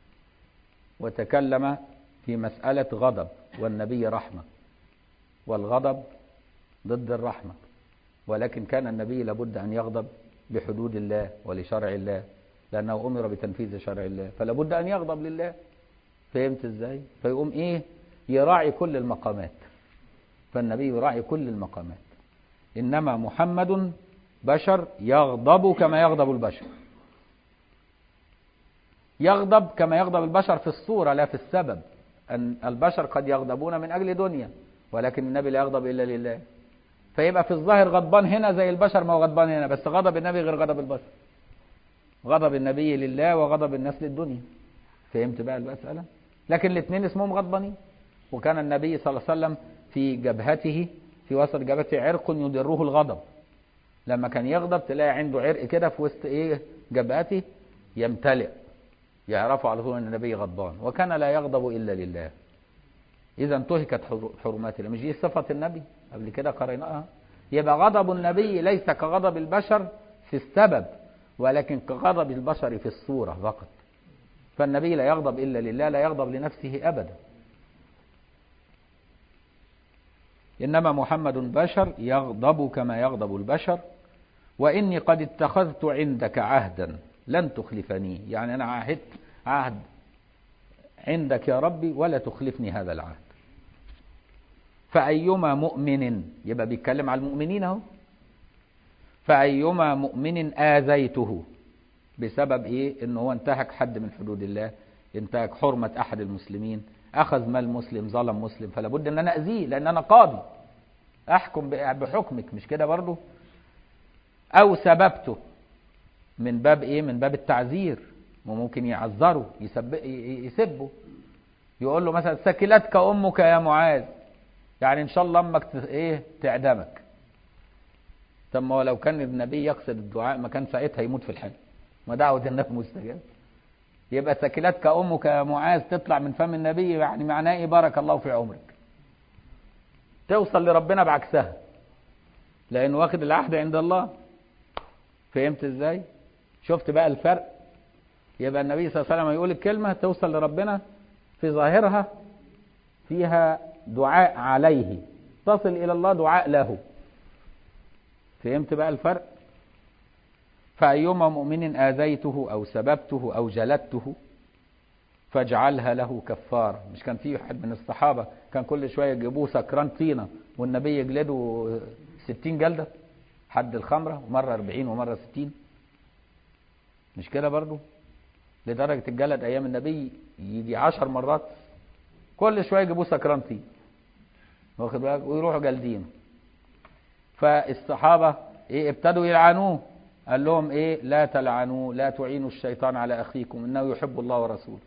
وتكلم في مسألة غضب والنبي رحمة والغضب ضد الرحمة ولكن كان النبي لابد أن يغضب لحدود الله ولشرع الله لأنه أمر بتنفيذ شرع الله فلابد أن يغضب لله فهمت إزاي فيقوم إيه يراعي كل المقامات فالنبي يراعي كل المقامات إنما محمد بشر يغضب كما يغضب البشر يغضب كما يغضب البشر في الصورة لا في السبب أن البشر قد يغضبون من أجل دنيا ولكن النبي لا يغضب إلا لله فيبقى في الظاهر غضبان هنا زي البشر ما هو غضبان هنا بس غضب النبي غير غضب البشر غضب النبي لله وغضب الناس للدنيا فهمت بقى المسألة لكن الاثنين اسمهم غضبانين وكان النبي صلى الله عليه وسلم في جبهته في وسط جبهته عرق يدره الغضب لما كان يغضب تلاقي عنده عرق كده في وسط ايه جبهته يمتلئ يعرفوا على طول ان النبي غضبان وكان لا يغضب الا لله اذا انتهكت حرمات الله مش دي صفه النبي قبل كده قريناها يبقى غضب النبي ليس كغضب البشر في السبب ولكن كغضب البشر في الصوره فقط فالنبي لا يغضب الا لله لا يغضب لنفسه ابدا انما محمد بشر يغضب كما يغضب البشر واني قد اتخذت عندك عهدا لن تخلفني يعني أنا عهدت عهد عندك يا ربي ولا تخلفني هذا العهد فأيما مؤمن يبقى بيتكلم على المؤمنين اهو فأيما مؤمن آذيته بسبب إيه إن هو انتهك حد من حدود الله انتهك حرمة أحد المسلمين أخذ مال مسلم ظلم مسلم فلا بد إن أنا أذيه لأن أنا قاضي أحكم بحكمك مش كده برضه أو سببته من باب ايه من باب التعذير وممكن يعذره يسب يسبه يقول له مثلا سكلتك امك يا معاذ يعني ان شاء الله امك ايه تعدمك طب ما لو كان النبي يقصد الدعاء ما كان ساعتها يموت في الحال ما دعوه النبي مستجاب يبقى سكلتك امك يا معاذ تطلع من فم النبي يعني معناه ايه بارك الله في عمرك توصل لربنا بعكسها لانه واخد العهد عند الله فهمت ازاي شفت بقى الفرق يبقى النبي صلى الله عليه وسلم يقول الكلمة توصل لربنا في ظاهرها فيها دعاء عليه تصل إلى الله دعاء له فهمت بقى الفرق فأيما مؤمن آذيته أو سببته أو جلدته فاجعلها له كفار مش كان في واحد من الصحابة كان كل شوية يجيبوه سكران طينة والنبي يجلده ستين جلدة حد الخمرة ومرة أربعين ومرة ستين مش كده برضو لدرجة الجلد أيام النبي يجي عشر مرات كل شوية يجيبوه سكران طين واخد بالك ويروحوا جالدينه فالصحابة ايه ابتدوا يلعنوه قال لهم ايه لا تلعنوا لا تعينوا الشيطان على اخيكم انه يحب الله ورسوله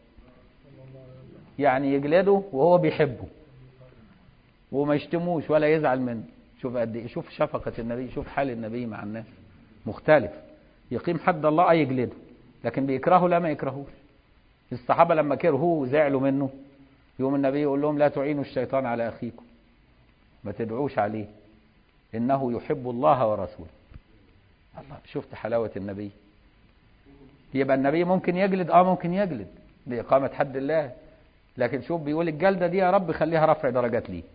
يعني يجلده وهو بيحبه وما يشتموش ولا يزعل منه شوف قد ايه شوف شفقة النبي شوف حال النبي مع الناس مختلف يقيم حد الله يجلده لكن بيكرهه لا ما يكرهوش الصحابة لما كرهوه وزعلوا منه يوم النبي يقول لهم لا تعينوا الشيطان على أخيكم ما تدعوش عليه إنه يحب الله ورسوله الله شفت حلاوة النبي يبقى النبي ممكن يجلد اه ممكن يجلد لإقامة حد الله لكن شوف بيقول الجلدة دي يا رب خليها رفع درجات ليه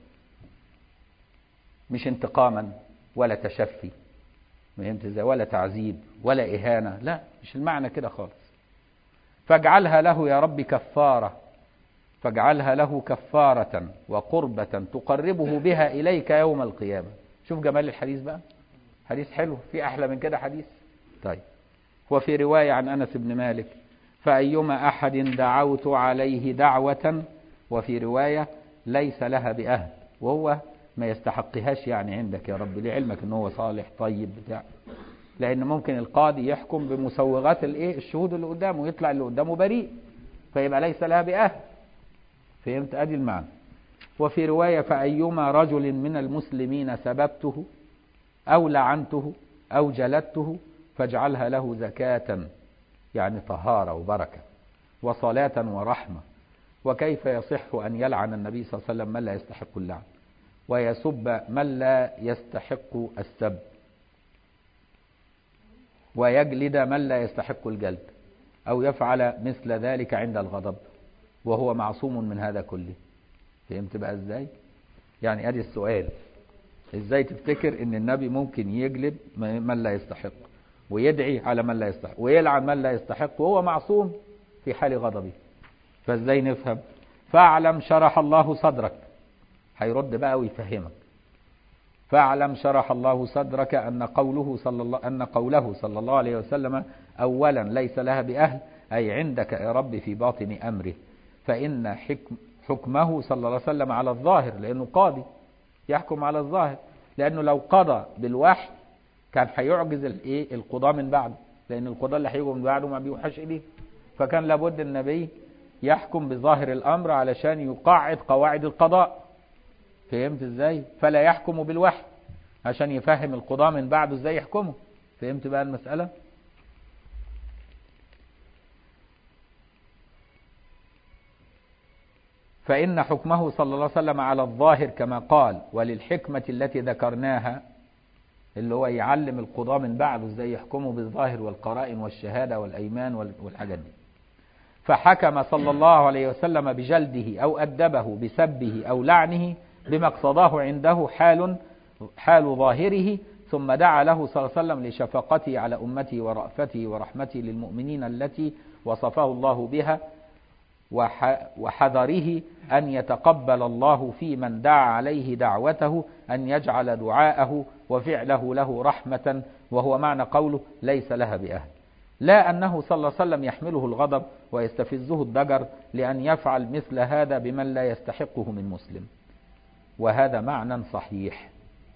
مش انتقاما ولا تشفي فهمت ازاي ولا تعذيب ولا إهانة لا مش المعنى كده خالص فاجعلها له يا رب كفارة فاجعلها له كفارة وقربة تقربه بها إليك يوم القيامة شوف جمال الحديث بقى حديث حلو في أحلى من كده حديث طيب وفي رواية عن أنس بن مالك فأيما أحد دعوت عليه دعوة وفي رواية ليس لها بأهل وهو ما يستحقهاش يعني عندك يا رب لعلمك ان هو صالح طيب بتاع لان ممكن القاضي يحكم بمسوغات الايه الشهود اللي قدامه يطلع اللي قدامه بريء فيبقى ليس لها بأهل فهمت ادي المعنى وفي رواية فأيما رجل من المسلمين سببته أو لعنته أو جلدته فاجعلها له زكاة يعني طهارة وبركة وصلاة ورحمة وكيف يصح أن يلعن النبي صلى الله عليه وسلم من لا يستحق اللعن ويسب من لا يستحق السب ويجلد من لا يستحق الجلد أو يفعل مثل ذلك عند الغضب وهو معصوم من هذا كله فهمت بقى ازاي يعني ادي السؤال ازاي تفتكر ان النبي ممكن يجلد من لا يستحق ويدعي على من لا يستحق ويلعن من لا يستحق وهو معصوم في حال غضبه فازاي نفهم فاعلم شرح الله صدرك هيرد بقى ويفهمك فاعلم شرح الله صدرك أن قوله صلى الله أن قوله صلى الله عليه وسلم أولا ليس لها بأهل أي عندك يا رب في باطن أمره فإن حكم حكمه صلى الله عليه وسلم على الظاهر لأنه قاضي يحكم على الظاهر لأنه لو قضى بالوحي كان هيعجز الايه القضاء من بعده لأن القضاء اللي هيجوا من بعده ما بيوحش إليه فكان لابد النبي يحكم بظاهر الأمر علشان يقعد قواعد القضاء فهمت ازاي فلا يحكم بالوحي عشان يفهم القضاء من بعده ازاي يحكمه فهمت بقى المسألة فإن حكمه صلى الله عليه وسلم على الظاهر كما قال وللحكمة التي ذكرناها اللي هو يعلم القضاء من بعده ازاي يحكموا بالظاهر والقرائن والشهادة والأيمان والحاجات دي فحكم صلى الله عليه وسلم بجلده أو أدبه بسبه أو لعنه بما اقتضاه عنده حال حال ظاهره ثم دعا له صلى الله عليه وسلم لشفقته على أمته ورأفته ورحمته للمؤمنين التي وصفه الله بها وحذره أن يتقبل الله في من دعا عليه دعوته أن يجعل دعاءه وفعله له رحمة وهو معنى قوله ليس لها بأهل لا أنه صلى الله عليه وسلم يحمله الغضب ويستفزه الضجر لأن يفعل مثل هذا بمن لا يستحقه من مسلم وهذا معنى صحيح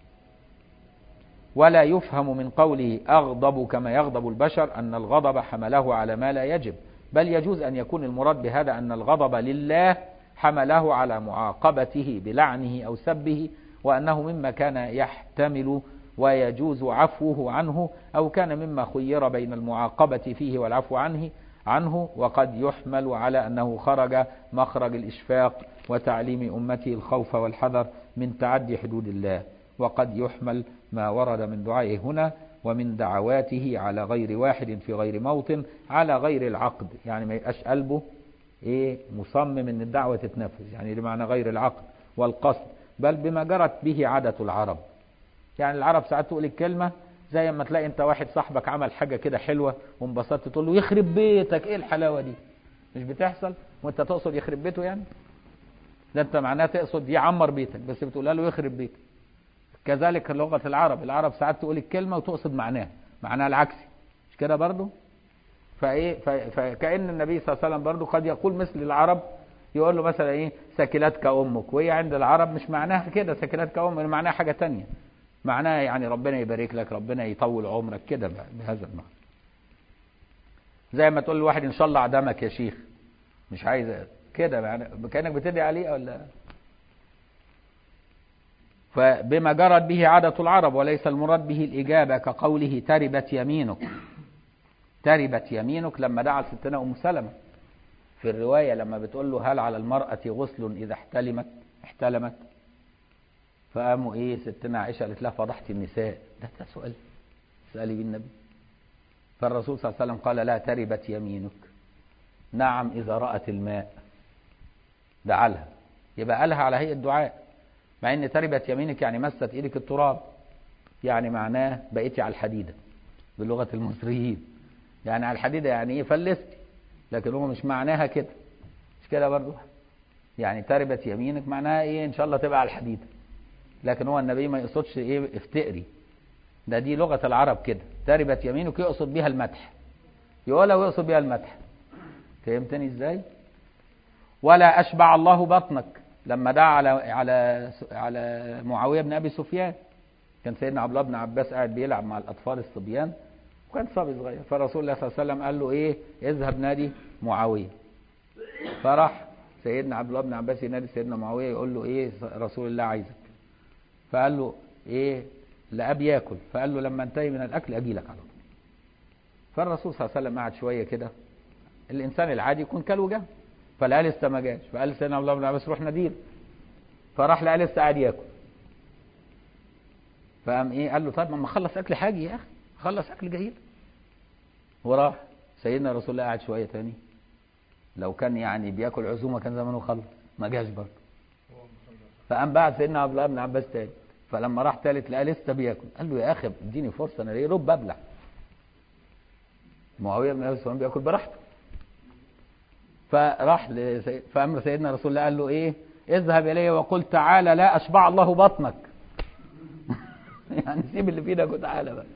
ولا يفهم من قوله أغضب كما يغضب البشر أن الغضب حمله على ما لا يجب بل يجوز أن يكون المراد بهذا أن الغضب لله حمله على معاقبته بلعنه أو سبه وأنه مما كان يحتمل ويجوز عفوه عنه أو كان مما خير بين المعاقبة فيه والعفو عنه عنه وقد يحمل على أنه خرج مخرج الإشفاق وتعليم أمته الخوف والحذر من تعدي حدود الله وقد يحمل ما ورد من دعائه هنا ومن دعواته على غير واحد في غير موطن على غير العقد يعني ما يبقاش قلبه ايه مصمم ان الدعوة تتنفذ يعني بمعنى غير العقد والقصد بل بما جرت به عادة العرب يعني العرب ساعات تقول الكلمة زي ما تلاقي انت واحد صاحبك عمل حاجة كده حلوة وانبسطت تقول له يخرب بيتك ايه الحلاوة دي مش بتحصل وانت تقصد يخرب بيته يعني ده انت معناه تقصد يعمر بيتك بس بتقول له يخرب بيتك كذلك لغة العرب العرب ساعات تقول الكلمة وتقصد معناها معناها العكسي مش كده برضو فايه فكأن النبي صلى الله عليه وسلم برضو قد يقول مثل العرب يقول له مثلا ايه سكلتك امك وهي عند العرب مش معناها كده سكلتك امك معناها حاجة تانية معناها يعني ربنا يبارك لك ربنا يطول عمرك كده بهذا المعنى زي ما تقول لواحد ان شاء الله عدمك يا شيخ مش عايز كده يعني كانك بتدعي عليه ولا فبما جرت به عادة العرب وليس المراد به الإجابة كقوله تربت يمينك تربت يمينك لما دعا ستنا أم سلمة في الرواية لما بتقول له هل على المرأة غسل إذا احتلمت احتلمت فقاموا ايه ستنا عائشة قالت لها فضحت النساء ده, ده سؤال اسألي بالنبي فالرسول صلى الله عليه وسلم قال لا تربت يمينك نعم إذا رأت الماء دعا لها يبقى قالها على هيئة دعاء مع ان تربت يمينك يعني مست ايدك التراب يعني معناه بقيتي على الحديدة بلغة المصريين يعني على الحديدة يعني ايه فلستي لكن هو مش معناها كده مش كده برضو يعني تربت يمينك معناها ايه ان شاء الله تبقى على الحديد لكن هو النبي ما يقصدش ايه افتقري ده دي لغة العرب كده تربت يمينك يقصد بيها المدح يقولها ويقصد بيها المدح فهمتني ازاي ولا اشبع الله بطنك لما دعا على على على معاويه بن ابي سفيان كان سيدنا عبد الله بن عباس قاعد بيلعب مع الاطفال الصبيان وكان صبي صغير فرسول الله صلى الله عليه وسلم قال له ايه اذهب نادي معاويه فراح سيدنا عبد الله بن عباس ينادي سيدنا معاويه يقول له ايه رسول الله عايزك فقال له ايه لا ابي ياكل فقال له لما انتهي من الاكل اجي لك على طول فالرسول صلى الله عليه وسلم قعد شويه كده الانسان العادي يكون كل وجه فلقى لسه ما جاش فقال سيدنا عبد الله بن عباس روح ناديه فراح لقى لسه قاعد ياكل فقام ايه قال له طيب ما اخلص اكل حاجه يا اخي خلص اكل جيد وراح سيدنا رسول الله قعد شويه تاني لو كان يعني بياكل عزومه كان زمانه خلص ما جاش برضه فقام بعد سيدنا عبد الله بن عباس تاني فلما راح تالت لقى لسه بياكل قال له يا اخي اديني فرصه انا ليه رب ابلع معاويه بن ابي سفيان بياكل براحته فراح لسي... فامر سيدنا رسول الله قال له ايه اذهب الي وقل تعالى لا اشبع الله بطنك يعني سيب اللي في ايدك وتعالى بقى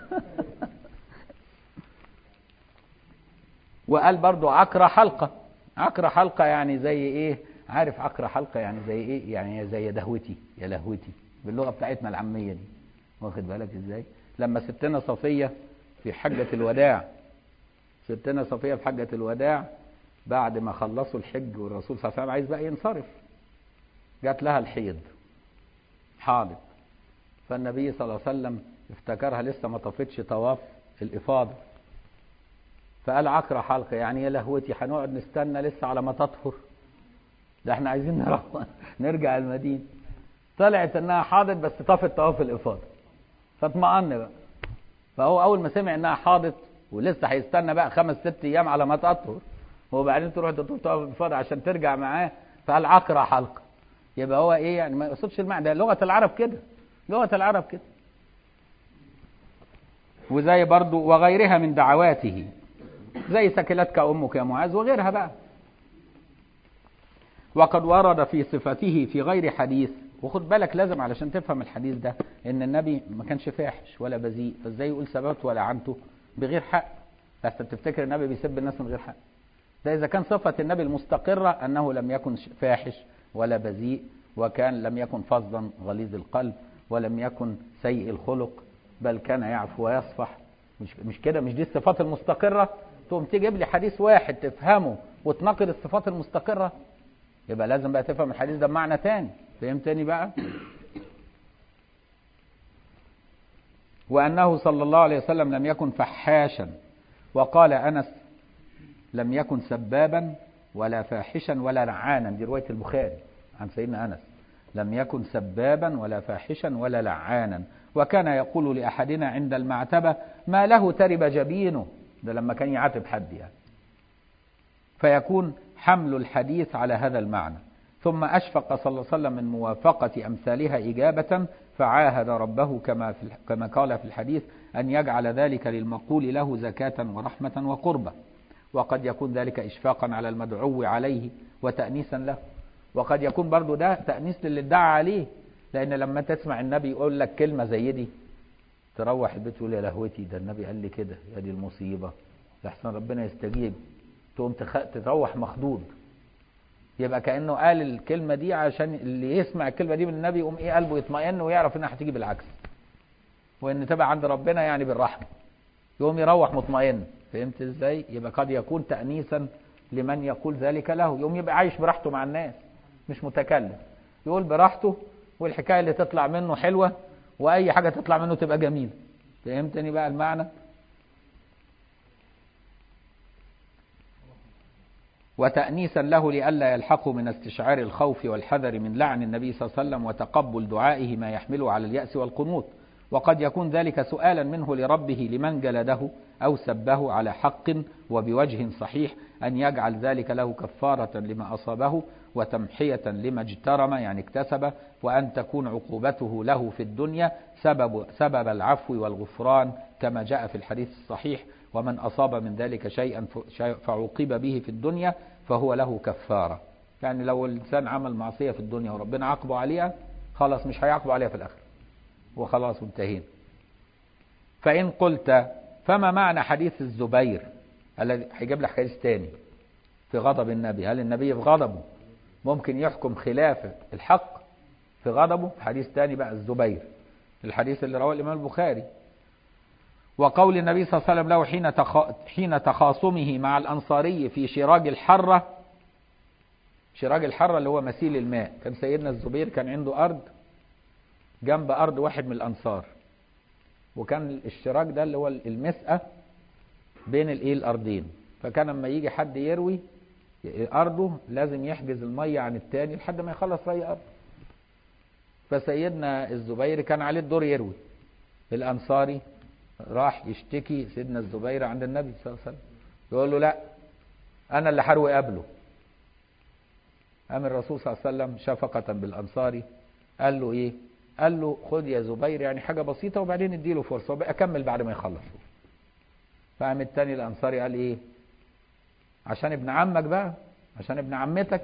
وقال برضو عكرة حلقة عكرة حلقة يعني زي ايه عارف عكرة حلقة يعني زي ايه يعني زي دهوتي يا لهوتي باللغة بتاعتنا العامية دي واخد بالك ازاي لما ستنا صفية في حجة الوداع ستنا صفية في حجة الوداع بعد ما خلصوا الحج والرسول صلى الله عليه وسلم عايز بقى ينصرف جات لها الحيض حاضت فالنبي صلى الله عليه وسلم افتكرها لسه ما طفتش طواف الإفاضة فقال عكرة حلقة يعني يا لهوتي هنقعد نستنى لسه على ما تطهر ده احنا عايزين نروح نرجع المدينة طلعت انها حاضت بس طافت طواف الإفاضة فاطمأن بقى فهو أول ما سمع انها حاضت ولسه هيستنى بقى خمس ست أيام على ما تطهر وبعدين تروح تطوف طواف الإفاضة عشان ترجع معاه فقال عكرة حلقة يبقى هو ايه يعني ما يقصدش المعنى ده لغة العرب كده لغة العرب كده وزي برضو وغيرها من دعواته زي سكلتك أمك يا معاذ وغيرها بقى وقد ورد في صفته في غير حديث وخد بالك لازم علشان تفهم الحديث ده ان النبي ما كانش فاحش ولا بذيء فازاي يقول سببت ولا عنته بغير حق بس تفتكر النبي بيسب الناس من غير حق ده اذا كان صفة النبي المستقرة انه لم يكن فاحش ولا بذيء وكان لم يكن فظا غليظ القلب ولم يكن سيء الخلق بل كان يعفو ويصفح مش مش كده مش دي الصفات المستقرة تقوم تجيب لي حديث واحد تفهمه وتناقض الصفات المستقرة يبقى لازم بقى تفهم الحديث ده بمعنى تاني فهمتني بقى وأنه صلى الله عليه وسلم لم يكن فحاشا وقال أنس لم يكن سبابا ولا فاحشا ولا لعانا دي رواية البخاري عن سيدنا أنس لم يكن سبابا ولا فاحشا ولا لعانا وكان يقول لأحدنا عند المعتبة ما له ترب جبينه ده لما كان يعاتب حد يعني فيكون حمل الحديث على هذا المعنى ثم أشفق صلى الله عليه وسلم من موافقة أمثالها إجابة فعاهد ربه كما, في كما قال في الحديث أن يجعل ذلك للمقول له زكاة ورحمة وقربة وقد يكون ذلك إشفاقا على المدعو عليه وتأنيسا له وقد يكون برضو ده تأنيس للي ادعى عليه لأن لما تسمع النبي يقول لك كلمة زي دي تروح البيت تقول يا لهوتي ده النبي قال لي كده يا دي المصيبة لحسن ربنا يستجيب تقوم تخ... تروح مخضوض يبقى كأنه قال الكلمة دي عشان اللي يسمع الكلمة دي من النبي يقوم ايه قلبه يطمئن ويعرف انها هتيجي بالعكس وان تبقى عند ربنا يعني بالرحمة يقوم يروح مطمئن فهمت ازاي يبقى قد يكون تأنيسا لمن يقول ذلك له يقوم يبقى عايش براحته مع الناس مش متكلم يقول براحته والحكاية اللي تطلع منه حلوة واي حاجة تطلع منه تبقى جميلة فهمتني بقى المعنى وتأنيسا له لئلا يلحقه من استشعار الخوف والحذر من لعن النبي صلى الله عليه وسلم وتقبل دعائه ما يحمله على اليأس والقنوط وقد يكون ذلك سؤالا منه لربه لمن جلده أو سبه على حق وبوجه صحيح أن يجعل ذلك له كفارة لما أصابه وتمحية لما اجترم يعني اكتسب وأن تكون عقوبته له في الدنيا سبب, سبب العفو والغفران كما جاء في الحديث الصحيح ومن أصاب من ذلك شيئا فعوقب به في الدنيا فهو له كفارة يعني لو الإنسان عمل معصية في الدنيا وربنا عاقبه عليها خلاص مش هيعاقبه عليها في الآخرة وخلاص وانتهينا فإن قلت فما معنى حديث الزبير الذي هيجيب لك حديث تاني في غضب النبي هل النبي في غضبه ممكن يحكم خلاف الحق في غضبه حديث تاني بقى الزبير الحديث اللي رواه الإمام البخاري وقول النبي صلى الله عليه وسلم له حين حين تخاصمه مع الأنصاري في شراج الحرة شراج الحرة اللي هو مسيل الماء كان سيدنا الزبير كان عنده أرض جنب أرض واحد من الأنصار وكان الشراج ده اللي هو المسقة بين الايه الأرضين فكان لما يجي حد يروي أرضه لازم يحجز المية عن التاني لحد ما يخلص ري أرض فسيدنا الزبير كان عليه الدور يروي الأنصاري راح يشتكي سيدنا الزبير عند النبي صلى الله عليه وسلم يقول له لا أنا اللي حروي قبله قام الرسول صلى الله عليه وسلم شفقة بالأنصاري قال له إيه قال له خد يا زبير يعني حاجة بسيطة وبعدين اديله فرصة وأكمل بعد ما يخلص فقام التاني الأنصاري قال إيه عشان ابن عمك بقى عشان ابن عمتك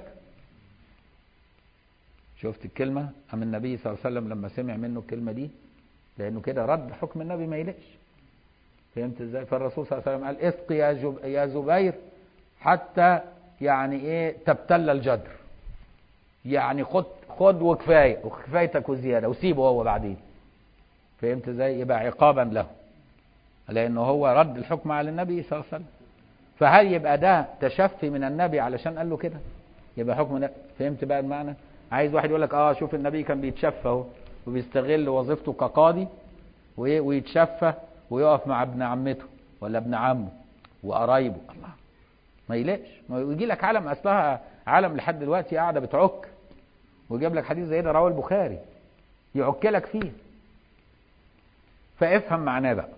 شفت الكلمة أم النبي صلى الله عليه وسلم لما سمع منه الكلمة دي لأنه كده رد حكم النبي ما يلقش فهمت ازاي فالرسول صلى الله عليه وسلم قال اسق يا, جب يا زبير حتى يعني ايه تبتل الجدر يعني خد خد وكفايه وكفايتك وزياده وسيبه هو بعدين فهمت ازاي يبقى عقابا له لانه هو رد الحكم على النبي صلى الله عليه وسلم فهل يبقى ده تشفي من النبي علشان قال له كده يبقى حكم ده فهمت بقى المعنى عايز واحد يقول لك اه شوف النبي كان بيتشفى اهو وبيستغل وظيفته كقاضي ويتشفى ويقف مع ابن عمته ولا ابن عمه وقرايبه الله ما يلاقش ما يجي لك عالم اصلها عالم لحد دلوقتي قاعده بتعك ويجيب لك حديث زي ده رواه البخاري يعك لك فيه فافهم معناه بقى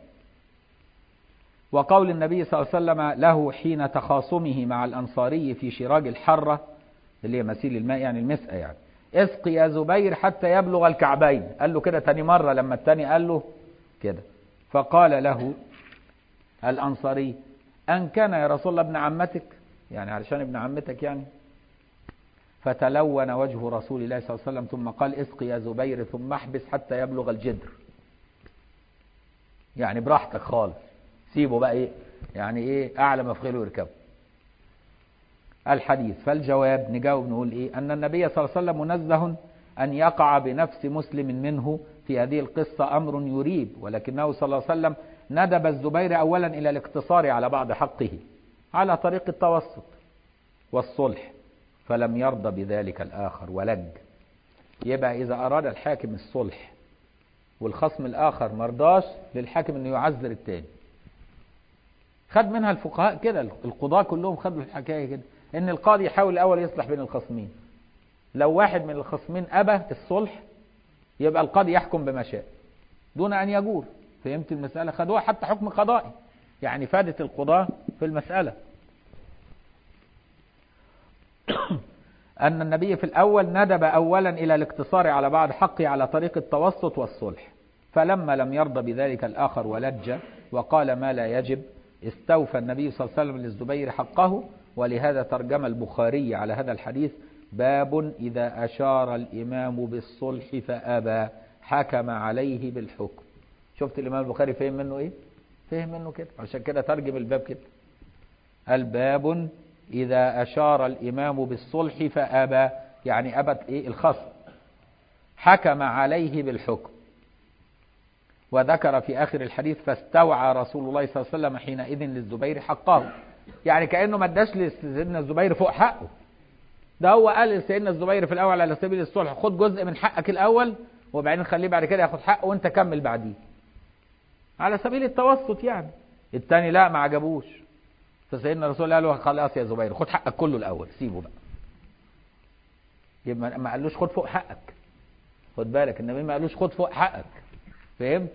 وقول النبي صلى الله عليه وسلم له حين تخاصمه مع الانصاري في شراج الحره اللي هي مسيل الماء يعني المسقى يعني اسق يا زبير حتى يبلغ الكعبين قال له كده تاني مرة لما التاني قال له كده فقال له الأنصاري أن كان يا رسول الله ابن عمتك يعني علشان ابن عمتك يعني فتلون وجه رسول الله صلى الله عليه وسلم ثم قال اسق يا زبير ثم احبس حتى يبلغ الجدر يعني براحتك خالص سيبه بقى ايه يعني ايه اعلى ما في خيله يركبه الحديث فالجواب نجاوب نقول ايه ان النبي صلى الله عليه وسلم منزه ان يقع بنفس مسلم منه في هذه القصة امر يريب ولكنه صلى الله عليه وسلم ندب الزبير اولا الى الاقتصار على بعض حقه على طريق التوسط والصلح فلم يرضى بذلك الاخر ولج يبقى اذا اراد الحاكم الصلح والخصم الاخر مرضاش للحاكم انه يعذر التاني خد منها الفقهاء كده القضاة كلهم خدوا الحكاية كده ان القاضي يحاول الاول يصلح بين الخصمين لو واحد من الخصمين ابى الصلح يبقى القاضي يحكم بما شاء دون ان يجور فهمت المسألة خدوها حتى حكم قضائي يعني فادت القضاة في المسألة أن النبي في الأول ندب أولا إلى الاقتصار على بعض حقه على طريق التوسط والصلح فلما لم يرضى بذلك الآخر ولج وقال ما لا يجب استوفى النبي صلى الله عليه وسلم للزبير حقه ولهذا ترجم البخاري على هذا الحديث باب إذا أشار الإمام بالصلح فأبى حكم عليه بالحكم شفت الإمام البخاري فهم منه إيه فهم منه كده عشان كده ترجم الباب كده الباب إذا أشار الإمام بالصلح فأبى يعني أبت إيه الخصم حكم عليه بالحكم وذكر في آخر الحديث فاستوعى رسول الله صلى الله عليه وسلم حينئذ للزبير حقه يعني كأنه ما اداش لسيدنا الزبير فوق حقه ده هو قال لسيدنا الزبير في الأول على سبيل الصلح خد جزء من حقك الأول وبعدين خليه بعد كده ياخد حقه وانت كمل بعديه على سبيل التوسط يعني التاني لا ما عجبوش فسيدنا الرسول قال له خلاص يا زبير خد حقك كله الأول سيبه بقى يبقى ما قالوش خد فوق حقك خد بالك النبي ما قالوش خد فوق حقك فهمت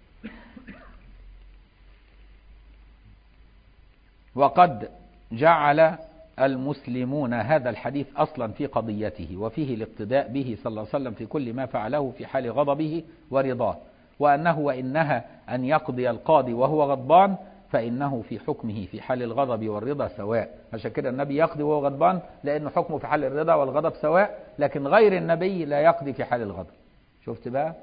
وقد جعل المسلمون هذا الحديث أصلا في قضيته وفيه الاقتداء به صلى الله عليه وسلم في كل ما فعله في حال غضبه ورضاه وأنه وإنها أن يقضي القاضي وهو غضبان فإنه في حكمه في حال الغضب والرضا سواء عشان كده النبي يقضي وهو غضبان لأنه حكمه في حال الرضا والغضب سواء لكن غير النبي لا يقضي في حال الغضب شفت بقى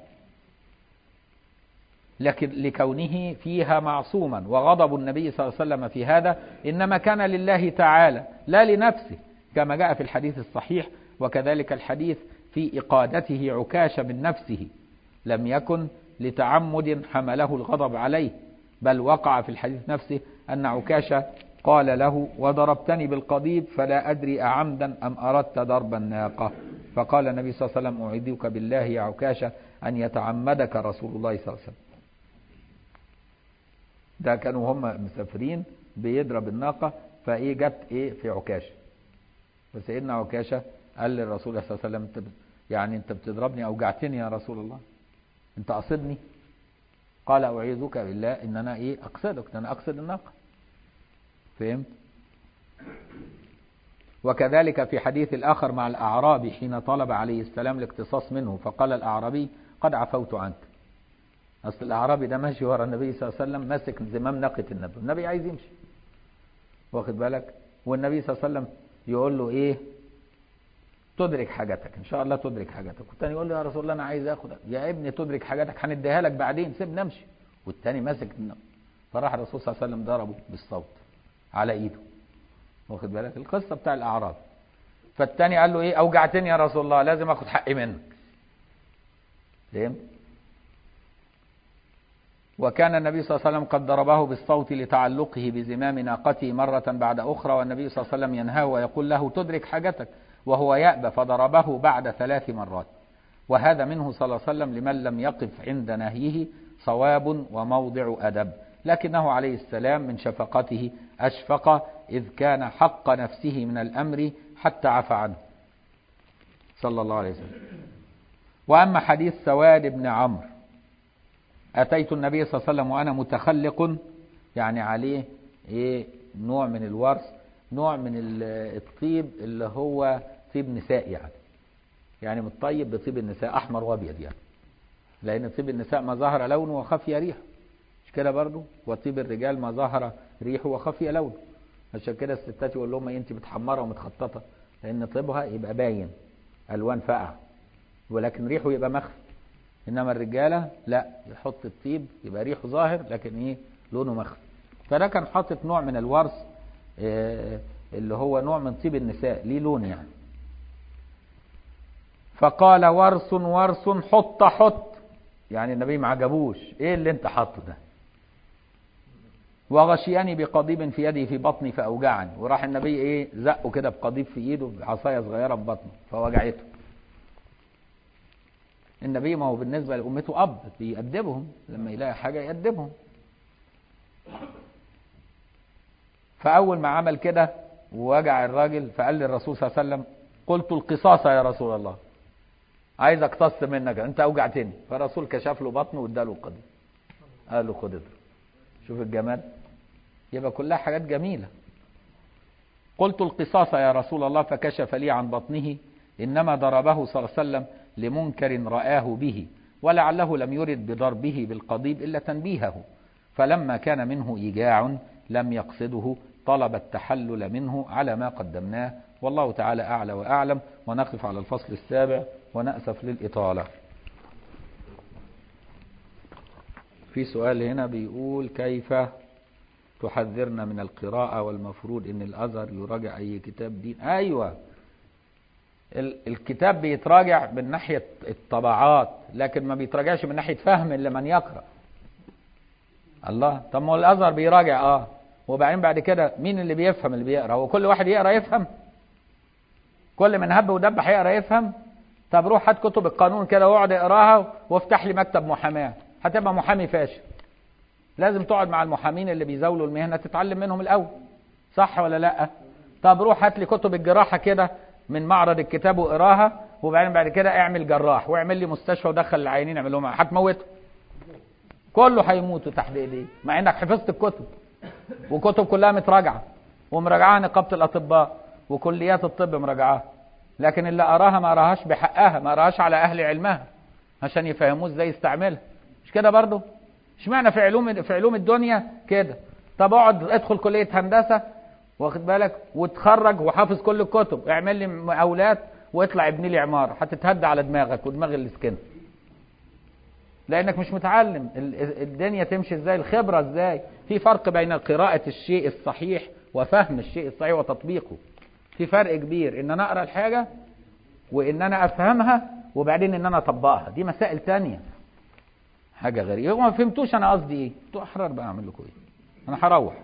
لكن لكونه فيها معصوما وغضب النبي صلى الله عليه وسلم في هذا إنما كان لله تعالى لا لنفسه كما جاء في الحديث الصحيح وكذلك الحديث في إقادته عكاش من نفسه لم يكن لتعمد حمله الغضب عليه بل وقع في الحديث نفسه أن عكاشة قال له وضربتني بالقضيب فلا أدري أعمدا أم أردت ضرب الناقة فقال النبي صلى الله عليه وسلم أعيذك بالله يا عكاشة أن يتعمدك رسول الله صلى الله عليه وسلم ده كانوا هم مسافرين بيضرب الناقة فإيه جت إيه في عكاشة فسيدنا عكاشة قال للرسول صلى الله عليه وسلم انت يعني انت بتضربني اوجعتني يا رسول الله انت قصدني قال اعيذك بالله ان انا ايه اقصدك ان انا اقصد الناقه فهمت وكذلك في حديث الاخر مع الاعرابي حين طلب عليه السلام الاقتصاص منه فقال الاعرابي قد عفوت عنك اصل الاعرابي ده ماشي ورا النبي صلى الله عليه وسلم ماسك زمام ناقه النبي النبي عايز يمشي واخد بالك والنبي صلى الله عليه وسلم يقول له ايه تدرك حاجتك ان شاء الله تدرك حاجتك والتاني يقول له يا رسول الله انا عايز اخد يا ابني تدرك حاجتك هنديها لك بعدين سيبني امشي والتاني ماسك النبي فراح الرسول صلى الله عليه وسلم ضربه بالصوت على ايده واخد بالك القصه بتاع الاعراب فالتاني قال له ايه اوجعتني يا رسول الله لازم اخد حقي منك فهمت وكان النبي صلى الله عليه وسلم قد ضربه بالصوت لتعلقه بزمام ناقته مرة بعد أخرى والنبي صلى الله عليه وسلم ينهاه ويقول له تدرك حاجتك وهو يأبى فضربه بعد ثلاث مرات وهذا منه صلى الله عليه وسلم لمن لم يقف عند نهيه صواب وموضع أدب لكنه عليه السلام من شفقته أشفق إذ كان حق نفسه من الأمر حتى عفى عنه صلى الله عليه وسلم وأما حديث سواد بن عمرو أتيت النبي صلى الله عليه وسلم وأنا متخلق يعني عليه إيه نوع من الورث نوع من الطيب اللي هو طيب نساء يعني يعني متطيب بطيب النساء أحمر وأبيض يعني لأن طيب النساء ما ظهر لونه وخفي ريحه مش كده برضه وطيب الرجال ما ظهر ريحه وخفي لونه عشان كده الستات يقول لهم انت متحمره ومتخططه لان طيبها يبقى باين الوان فاقعه ولكن ريحه يبقى مخفي انما الرجاله لا يحط الطيب يبقى ريحه ظاهر لكن ايه لونه مخفي فده كان حاطط نوع من الورث إيه اللي هو نوع من طيب النساء ليه لون يعني فقال ورث ورث حط حط يعني النبي ما عجبوش ايه اللي انت حاطه ده وغشياني بقضيب في يدي في بطني فاوجعني وراح النبي ايه زقه كده بقضيب في ايده بعصايه صغيره في بطنه فوجعته النبي ما هو بالنسبة لأمته أب بيأدبهم لما يلاقي حاجة يأدبهم فأول ما عمل كده ووجع الراجل فقال للرسول صلى الله عليه وسلم قلت القصاص يا رسول الله عايز اقتص منك انت اوجعتني فالرسول كشف له بطنه واداله القضيب قال له خد اضرب شوف الجمال يبقى كلها حاجات جميله قلت القصاص يا رسول الله فكشف لي عن بطنه انما ضربه صلى الله عليه وسلم لمنكر رآه به ولعله لم يرد بضربه بالقضيب إلا تنبيهه فلما كان منه إيجاع لم يقصده طلب التحلل منه على ما قدمناه والله تعالى أعلى وأعلم ونقف على الفصل السابع ونأسف للإطالة في سؤال هنا بيقول كيف تحذرنا من القراءة والمفروض ان الازهر يراجع اي كتاب دين ايوه الكتاب بيتراجع من ناحية الطبعات لكن ما بيتراجعش من ناحية فهم لمن يقرأ الله طب ما الازهر بيراجع اه وبعدين بعد كده مين اللي بيفهم اللي بيقرا هو كل واحد يقرا يفهم كل من هب ودب هيقرا يفهم طب روح هات كتب القانون كده واقعد اقراها وافتح لي مكتب محاماه هتبقى محامي فاشل لازم تقعد مع المحامين اللي بيزاولوا المهنه تتعلم منهم الاول صح ولا لا طب روح هات لي كتب الجراحه كده من معرض الكتاب واقراها وبعدين بعد كده اعمل جراح واعمل لي مستشفى ودخل العيانين اعمل لهم هتموته كله هيموتوا تحت ايديه مع انك حفظت الكتب وكتب كلها متراجعه ومراجعاها نقابه الاطباء وكليات الطب مراجعاها لكن اللي قراها ما قراهاش بحقها ما قراهاش على اهل علمها عشان يفهموه ازاي يستعملها مش كده برضه اشمعنى في علوم في علوم الدنيا كده طب اقعد ادخل كليه هندسه واخد بالك وتخرج وحافظ كل الكتب اعمل لي مقاولات واطلع ابني لي عماره هتتهد على دماغك ودماغ الاسكن لانك مش متعلم ال- الدنيا تمشي ازاي الخبره ازاي في فرق بين قراءه الشيء الصحيح وفهم الشيء الصحيح وتطبيقه في فرق كبير ان انا اقرا الحاجه وان انا افهمها وبعدين ان انا اطبقها دي مسائل تانية حاجه غريبه وما فهمتوش انا قصدي ايه انتوا احرار بقى اعمل لكم ايه انا هروح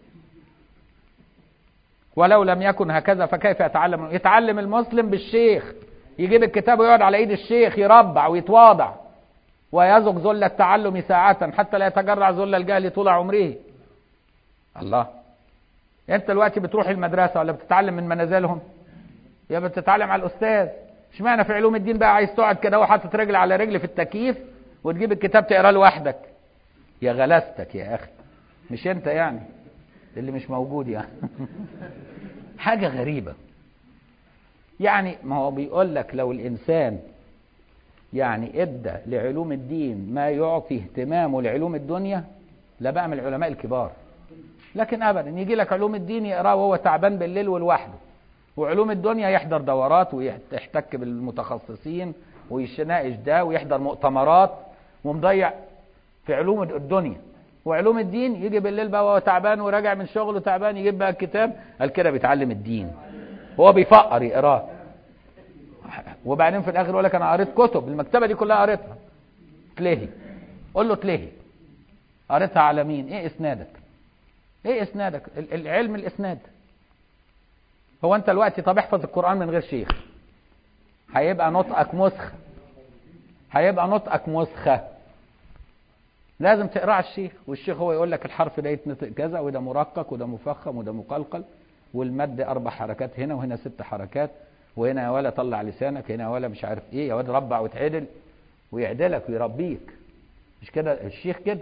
ولو لم يكن هكذا فكيف يتعلم يتعلم المسلم بالشيخ يجيب الكتاب ويقعد على ايد الشيخ يربع ويتواضع ويذق ذل التعلم ساعة حتى لا يتجرع ذل الجهل طول عمره الله انت دلوقتي بتروح المدرسة ولا بتتعلم من منازلهم يا بتتعلم على الاستاذ اشمعنى في علوم الدين بقى عايز تقعد كده وحاطط رجل على رجل في التكييف وتجيب الكتاب تقراه لوحدك يا غلاستك يا اخي مش انت يعني اللي مش موجود يعني حاجة غريبة يعني ما هو بيقول لك لو الإنسان يعني ادى لعلوم الدين ما يعطي اهتمامه لعلوم الدنيا لبقى من العلماء الكبار لكن ابدا يجي لك علوم الدين يقراه وهو تعبان بالليل ولوحده وعلوم الدنيا يحضر دورات ويحتك بالمتخصصين ويناقش ده ويحضر مؤتمرات ومضيع في علوم الدنيا وعلوم الدين يجي بالليل بقى وهو تعبان وراجع من شغله تعبان يجيب بقى الكتاب قال كده بيتعلم الدين هو بيفقر يقراه وبعدين في الاخر يقول لك انا قريت كتب المكتبه دي كلها قريتها تلهي قول له تلهي قريتها على مين ايه اسنادك ايه اسنادك ال- العلم الاسناد هو انت دلوقتي طب احفظ القران من غير شيخ هيبقى نطقك مسخ هيبقى نطقك مسخه لازم تقرا على الشيخ والشيخ هو يقول لك الحرف ده يتنطق كذا وده مرقق وده مفخم وده مقلقل والمد اربع حركات هنا وهنا ست حركات وهنا يا ولا طلع لسانك هنا يا ولا مش عارف ايه يا واد ربع وتعدل ويعدلك ويربيك مش كده الشيخ كده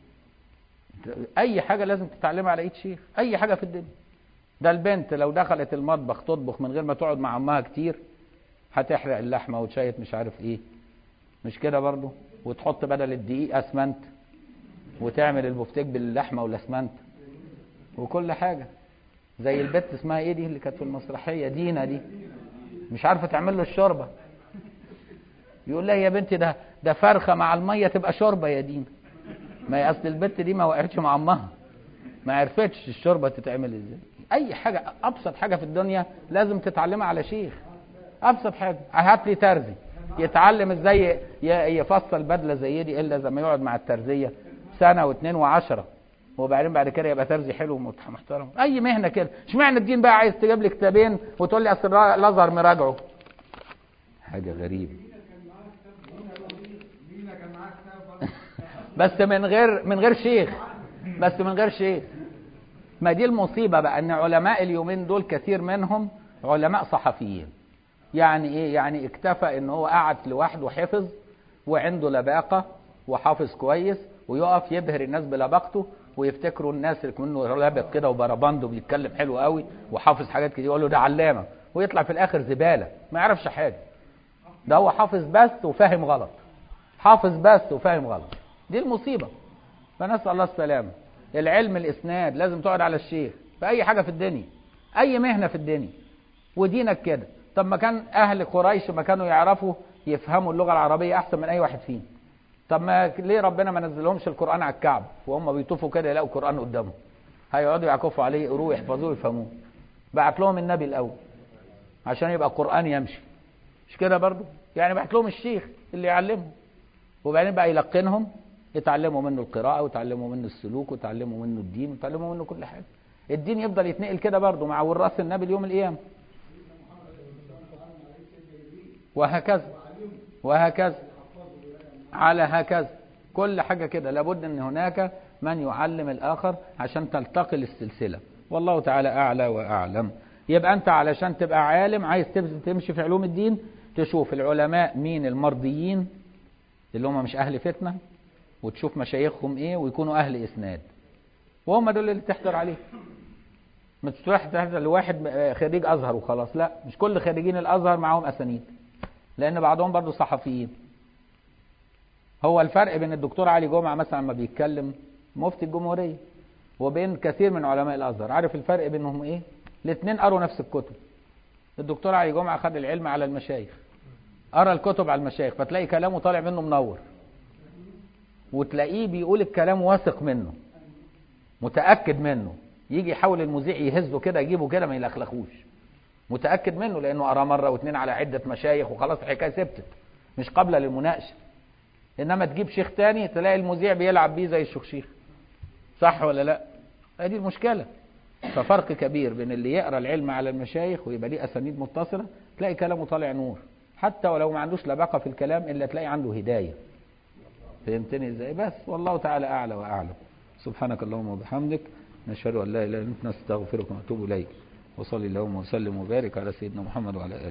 اي حاجه لازم تتعلمها على ايد شيخ اي حاجه في الدنيا ده البنت لو دخلت المطبخ تطبخ من غير ما تقعد مع امها كتير هتحرق اللحمه وتشيط مش عارف ايه مش كده برضو وتحط بدل الدقيق اسمنت وتعمل البفتيك باللحمه والاسمنت وكل حاجه زي البت اسمها ايه دي اللي كانت في المسرحيه دينا دي مش عارفه تعمل له الشوربه يقول لها يا بنتي ده ده فرخه مع الميه تبقى شوربه يا دينا ما هي اصل البت دي ما وقعتش مع امها ما عرفتش الشوربه تتعمل ازاي اي حاجه ابسط حاجه في الدنيا لازم تتعلمها على شيخ ابسط حاجه هات لي ترزي يتعلم ازاي ي- يفصل بدله زي دي الا زي ما يقعد مع الترزيه سنه واثنين وعشرة وبعدين بعد كده يبقى ترزي حلو ومحترم اي مهنه كده اشمعنى الدين بقى عايز تجيب لي كتابين وتقول لي اصل الازهر مراجعه حاجه غريبه بس من غير من غير شيخ بس من غير شيخ ما دي المصيبة بقى ان علماء اليومين دول كثير منهم علماء صحفيين يعني ايه يعني اكتفى ان هو قعد لوحده حفظ وعنده لباقة وحافظ كويس ويقف يبهر الناس بلباقته ويفتكروا الناس اللي منه لابق كده وبربند وبيتكلم حلو قوي وحافظ حاجات كتير يقولوا ده علامة ويطلع في الاخر زبالة ما يعرفش حاجة ده هو حافظ بس وفاهم غلط حافظ بس وفاهم غلط دي المصيبة فنسأل الله السلامة العلم الإسناد لازم تقعد على الشيخ في أي حاجة في الدنيا أي مهنة في الدنيا ودينك كده طب ما كان أهل قريش ما كانوا يعرفوا يفهموا اللغة العربية أحسن من أي واحد فينا طب ما ليه ربنا ما نزلهمش القرآن على الكعب وهم بيطوفوا كده يلاقوا القرآن قدامهم هيقعدوا يعكفوا عليه يقروه يحفظوه يفهموه بعت لهم النبي الأول عشان يبقى القرآن يمشي مش كده برضو يعني بعت لهم الشيخ اللي يعلمهم وبعدين بقى يلقنهم يتعلموا منه القراءة ويتعلموا منه السلوك ويتعلموا منه الدين ويتعلموا منه كل حاجة الدين يفضل يتنقل كده برضه مع وراث النبي اليوم القيامة وهكذا وهكذا على هكذا كل حاجة كده لابد ان هناك من يعلم الآخر عشان تلتقي السلسلة والله تعالى أعلى وأعلم يبقى أنت علشان تبقى عالم عايز تبز- تمشي في علوم الدين تشوف العلماء مين المرضيين اللي هم مش أهل فتنة وتشوف مشايخهم إيه ويكونوا أهل إسناد وهم دول اللي تحضر عليه ما تروح تحضر لواحد آه، خريج أزهر وخلاص لا مش كل خريجين الأزهر معاهم أسانيد لأن بعضهم برضو صحفيين هو الفرق بين الدكتور علي جمعة مثلا لما بيتكلم مفتي الجمهورية وبين كثير من علماء الازهر عارف الفرق بينهم ايه الاثنين قروا نفس الكتب الدكتور علي جمعه خد العلم على المشايخ قرا الكتب على المشايخ فتلاقي كلامه طالع منه منور وتلاقيه بيقول الكلام واثق منه متاكد منه يجي يحاول المذيع يهزه كده يجيبه كده ما يلخلخوش متاكد منه لانه قرا مره واثنين على عده مشايخ وخلاص الحكايه ثبتت مش قابله للمناقشه انما تجيب شيخ تاني تلاقي المذيع بيلعب بيه زي الشيخ صح ولا لا هذه المشكله ففرق كبير بين اللي يقرا العلم على المشايخ ويبقى ليه اسانيد متصله تلاقي كلامه طالع نور حتى ولو ما عندوش لباقه في الكلام الا تلاقي عنده هدايه فهمتني ازاي بس والله تعالى اعلى واعلم سبحانك اللهم وبحمدك نشهد ان لا اله الا انت نستغفرك ونتوب اليك وصلي اللهم وسلم وبارك على سيدنا محمد وعلى اله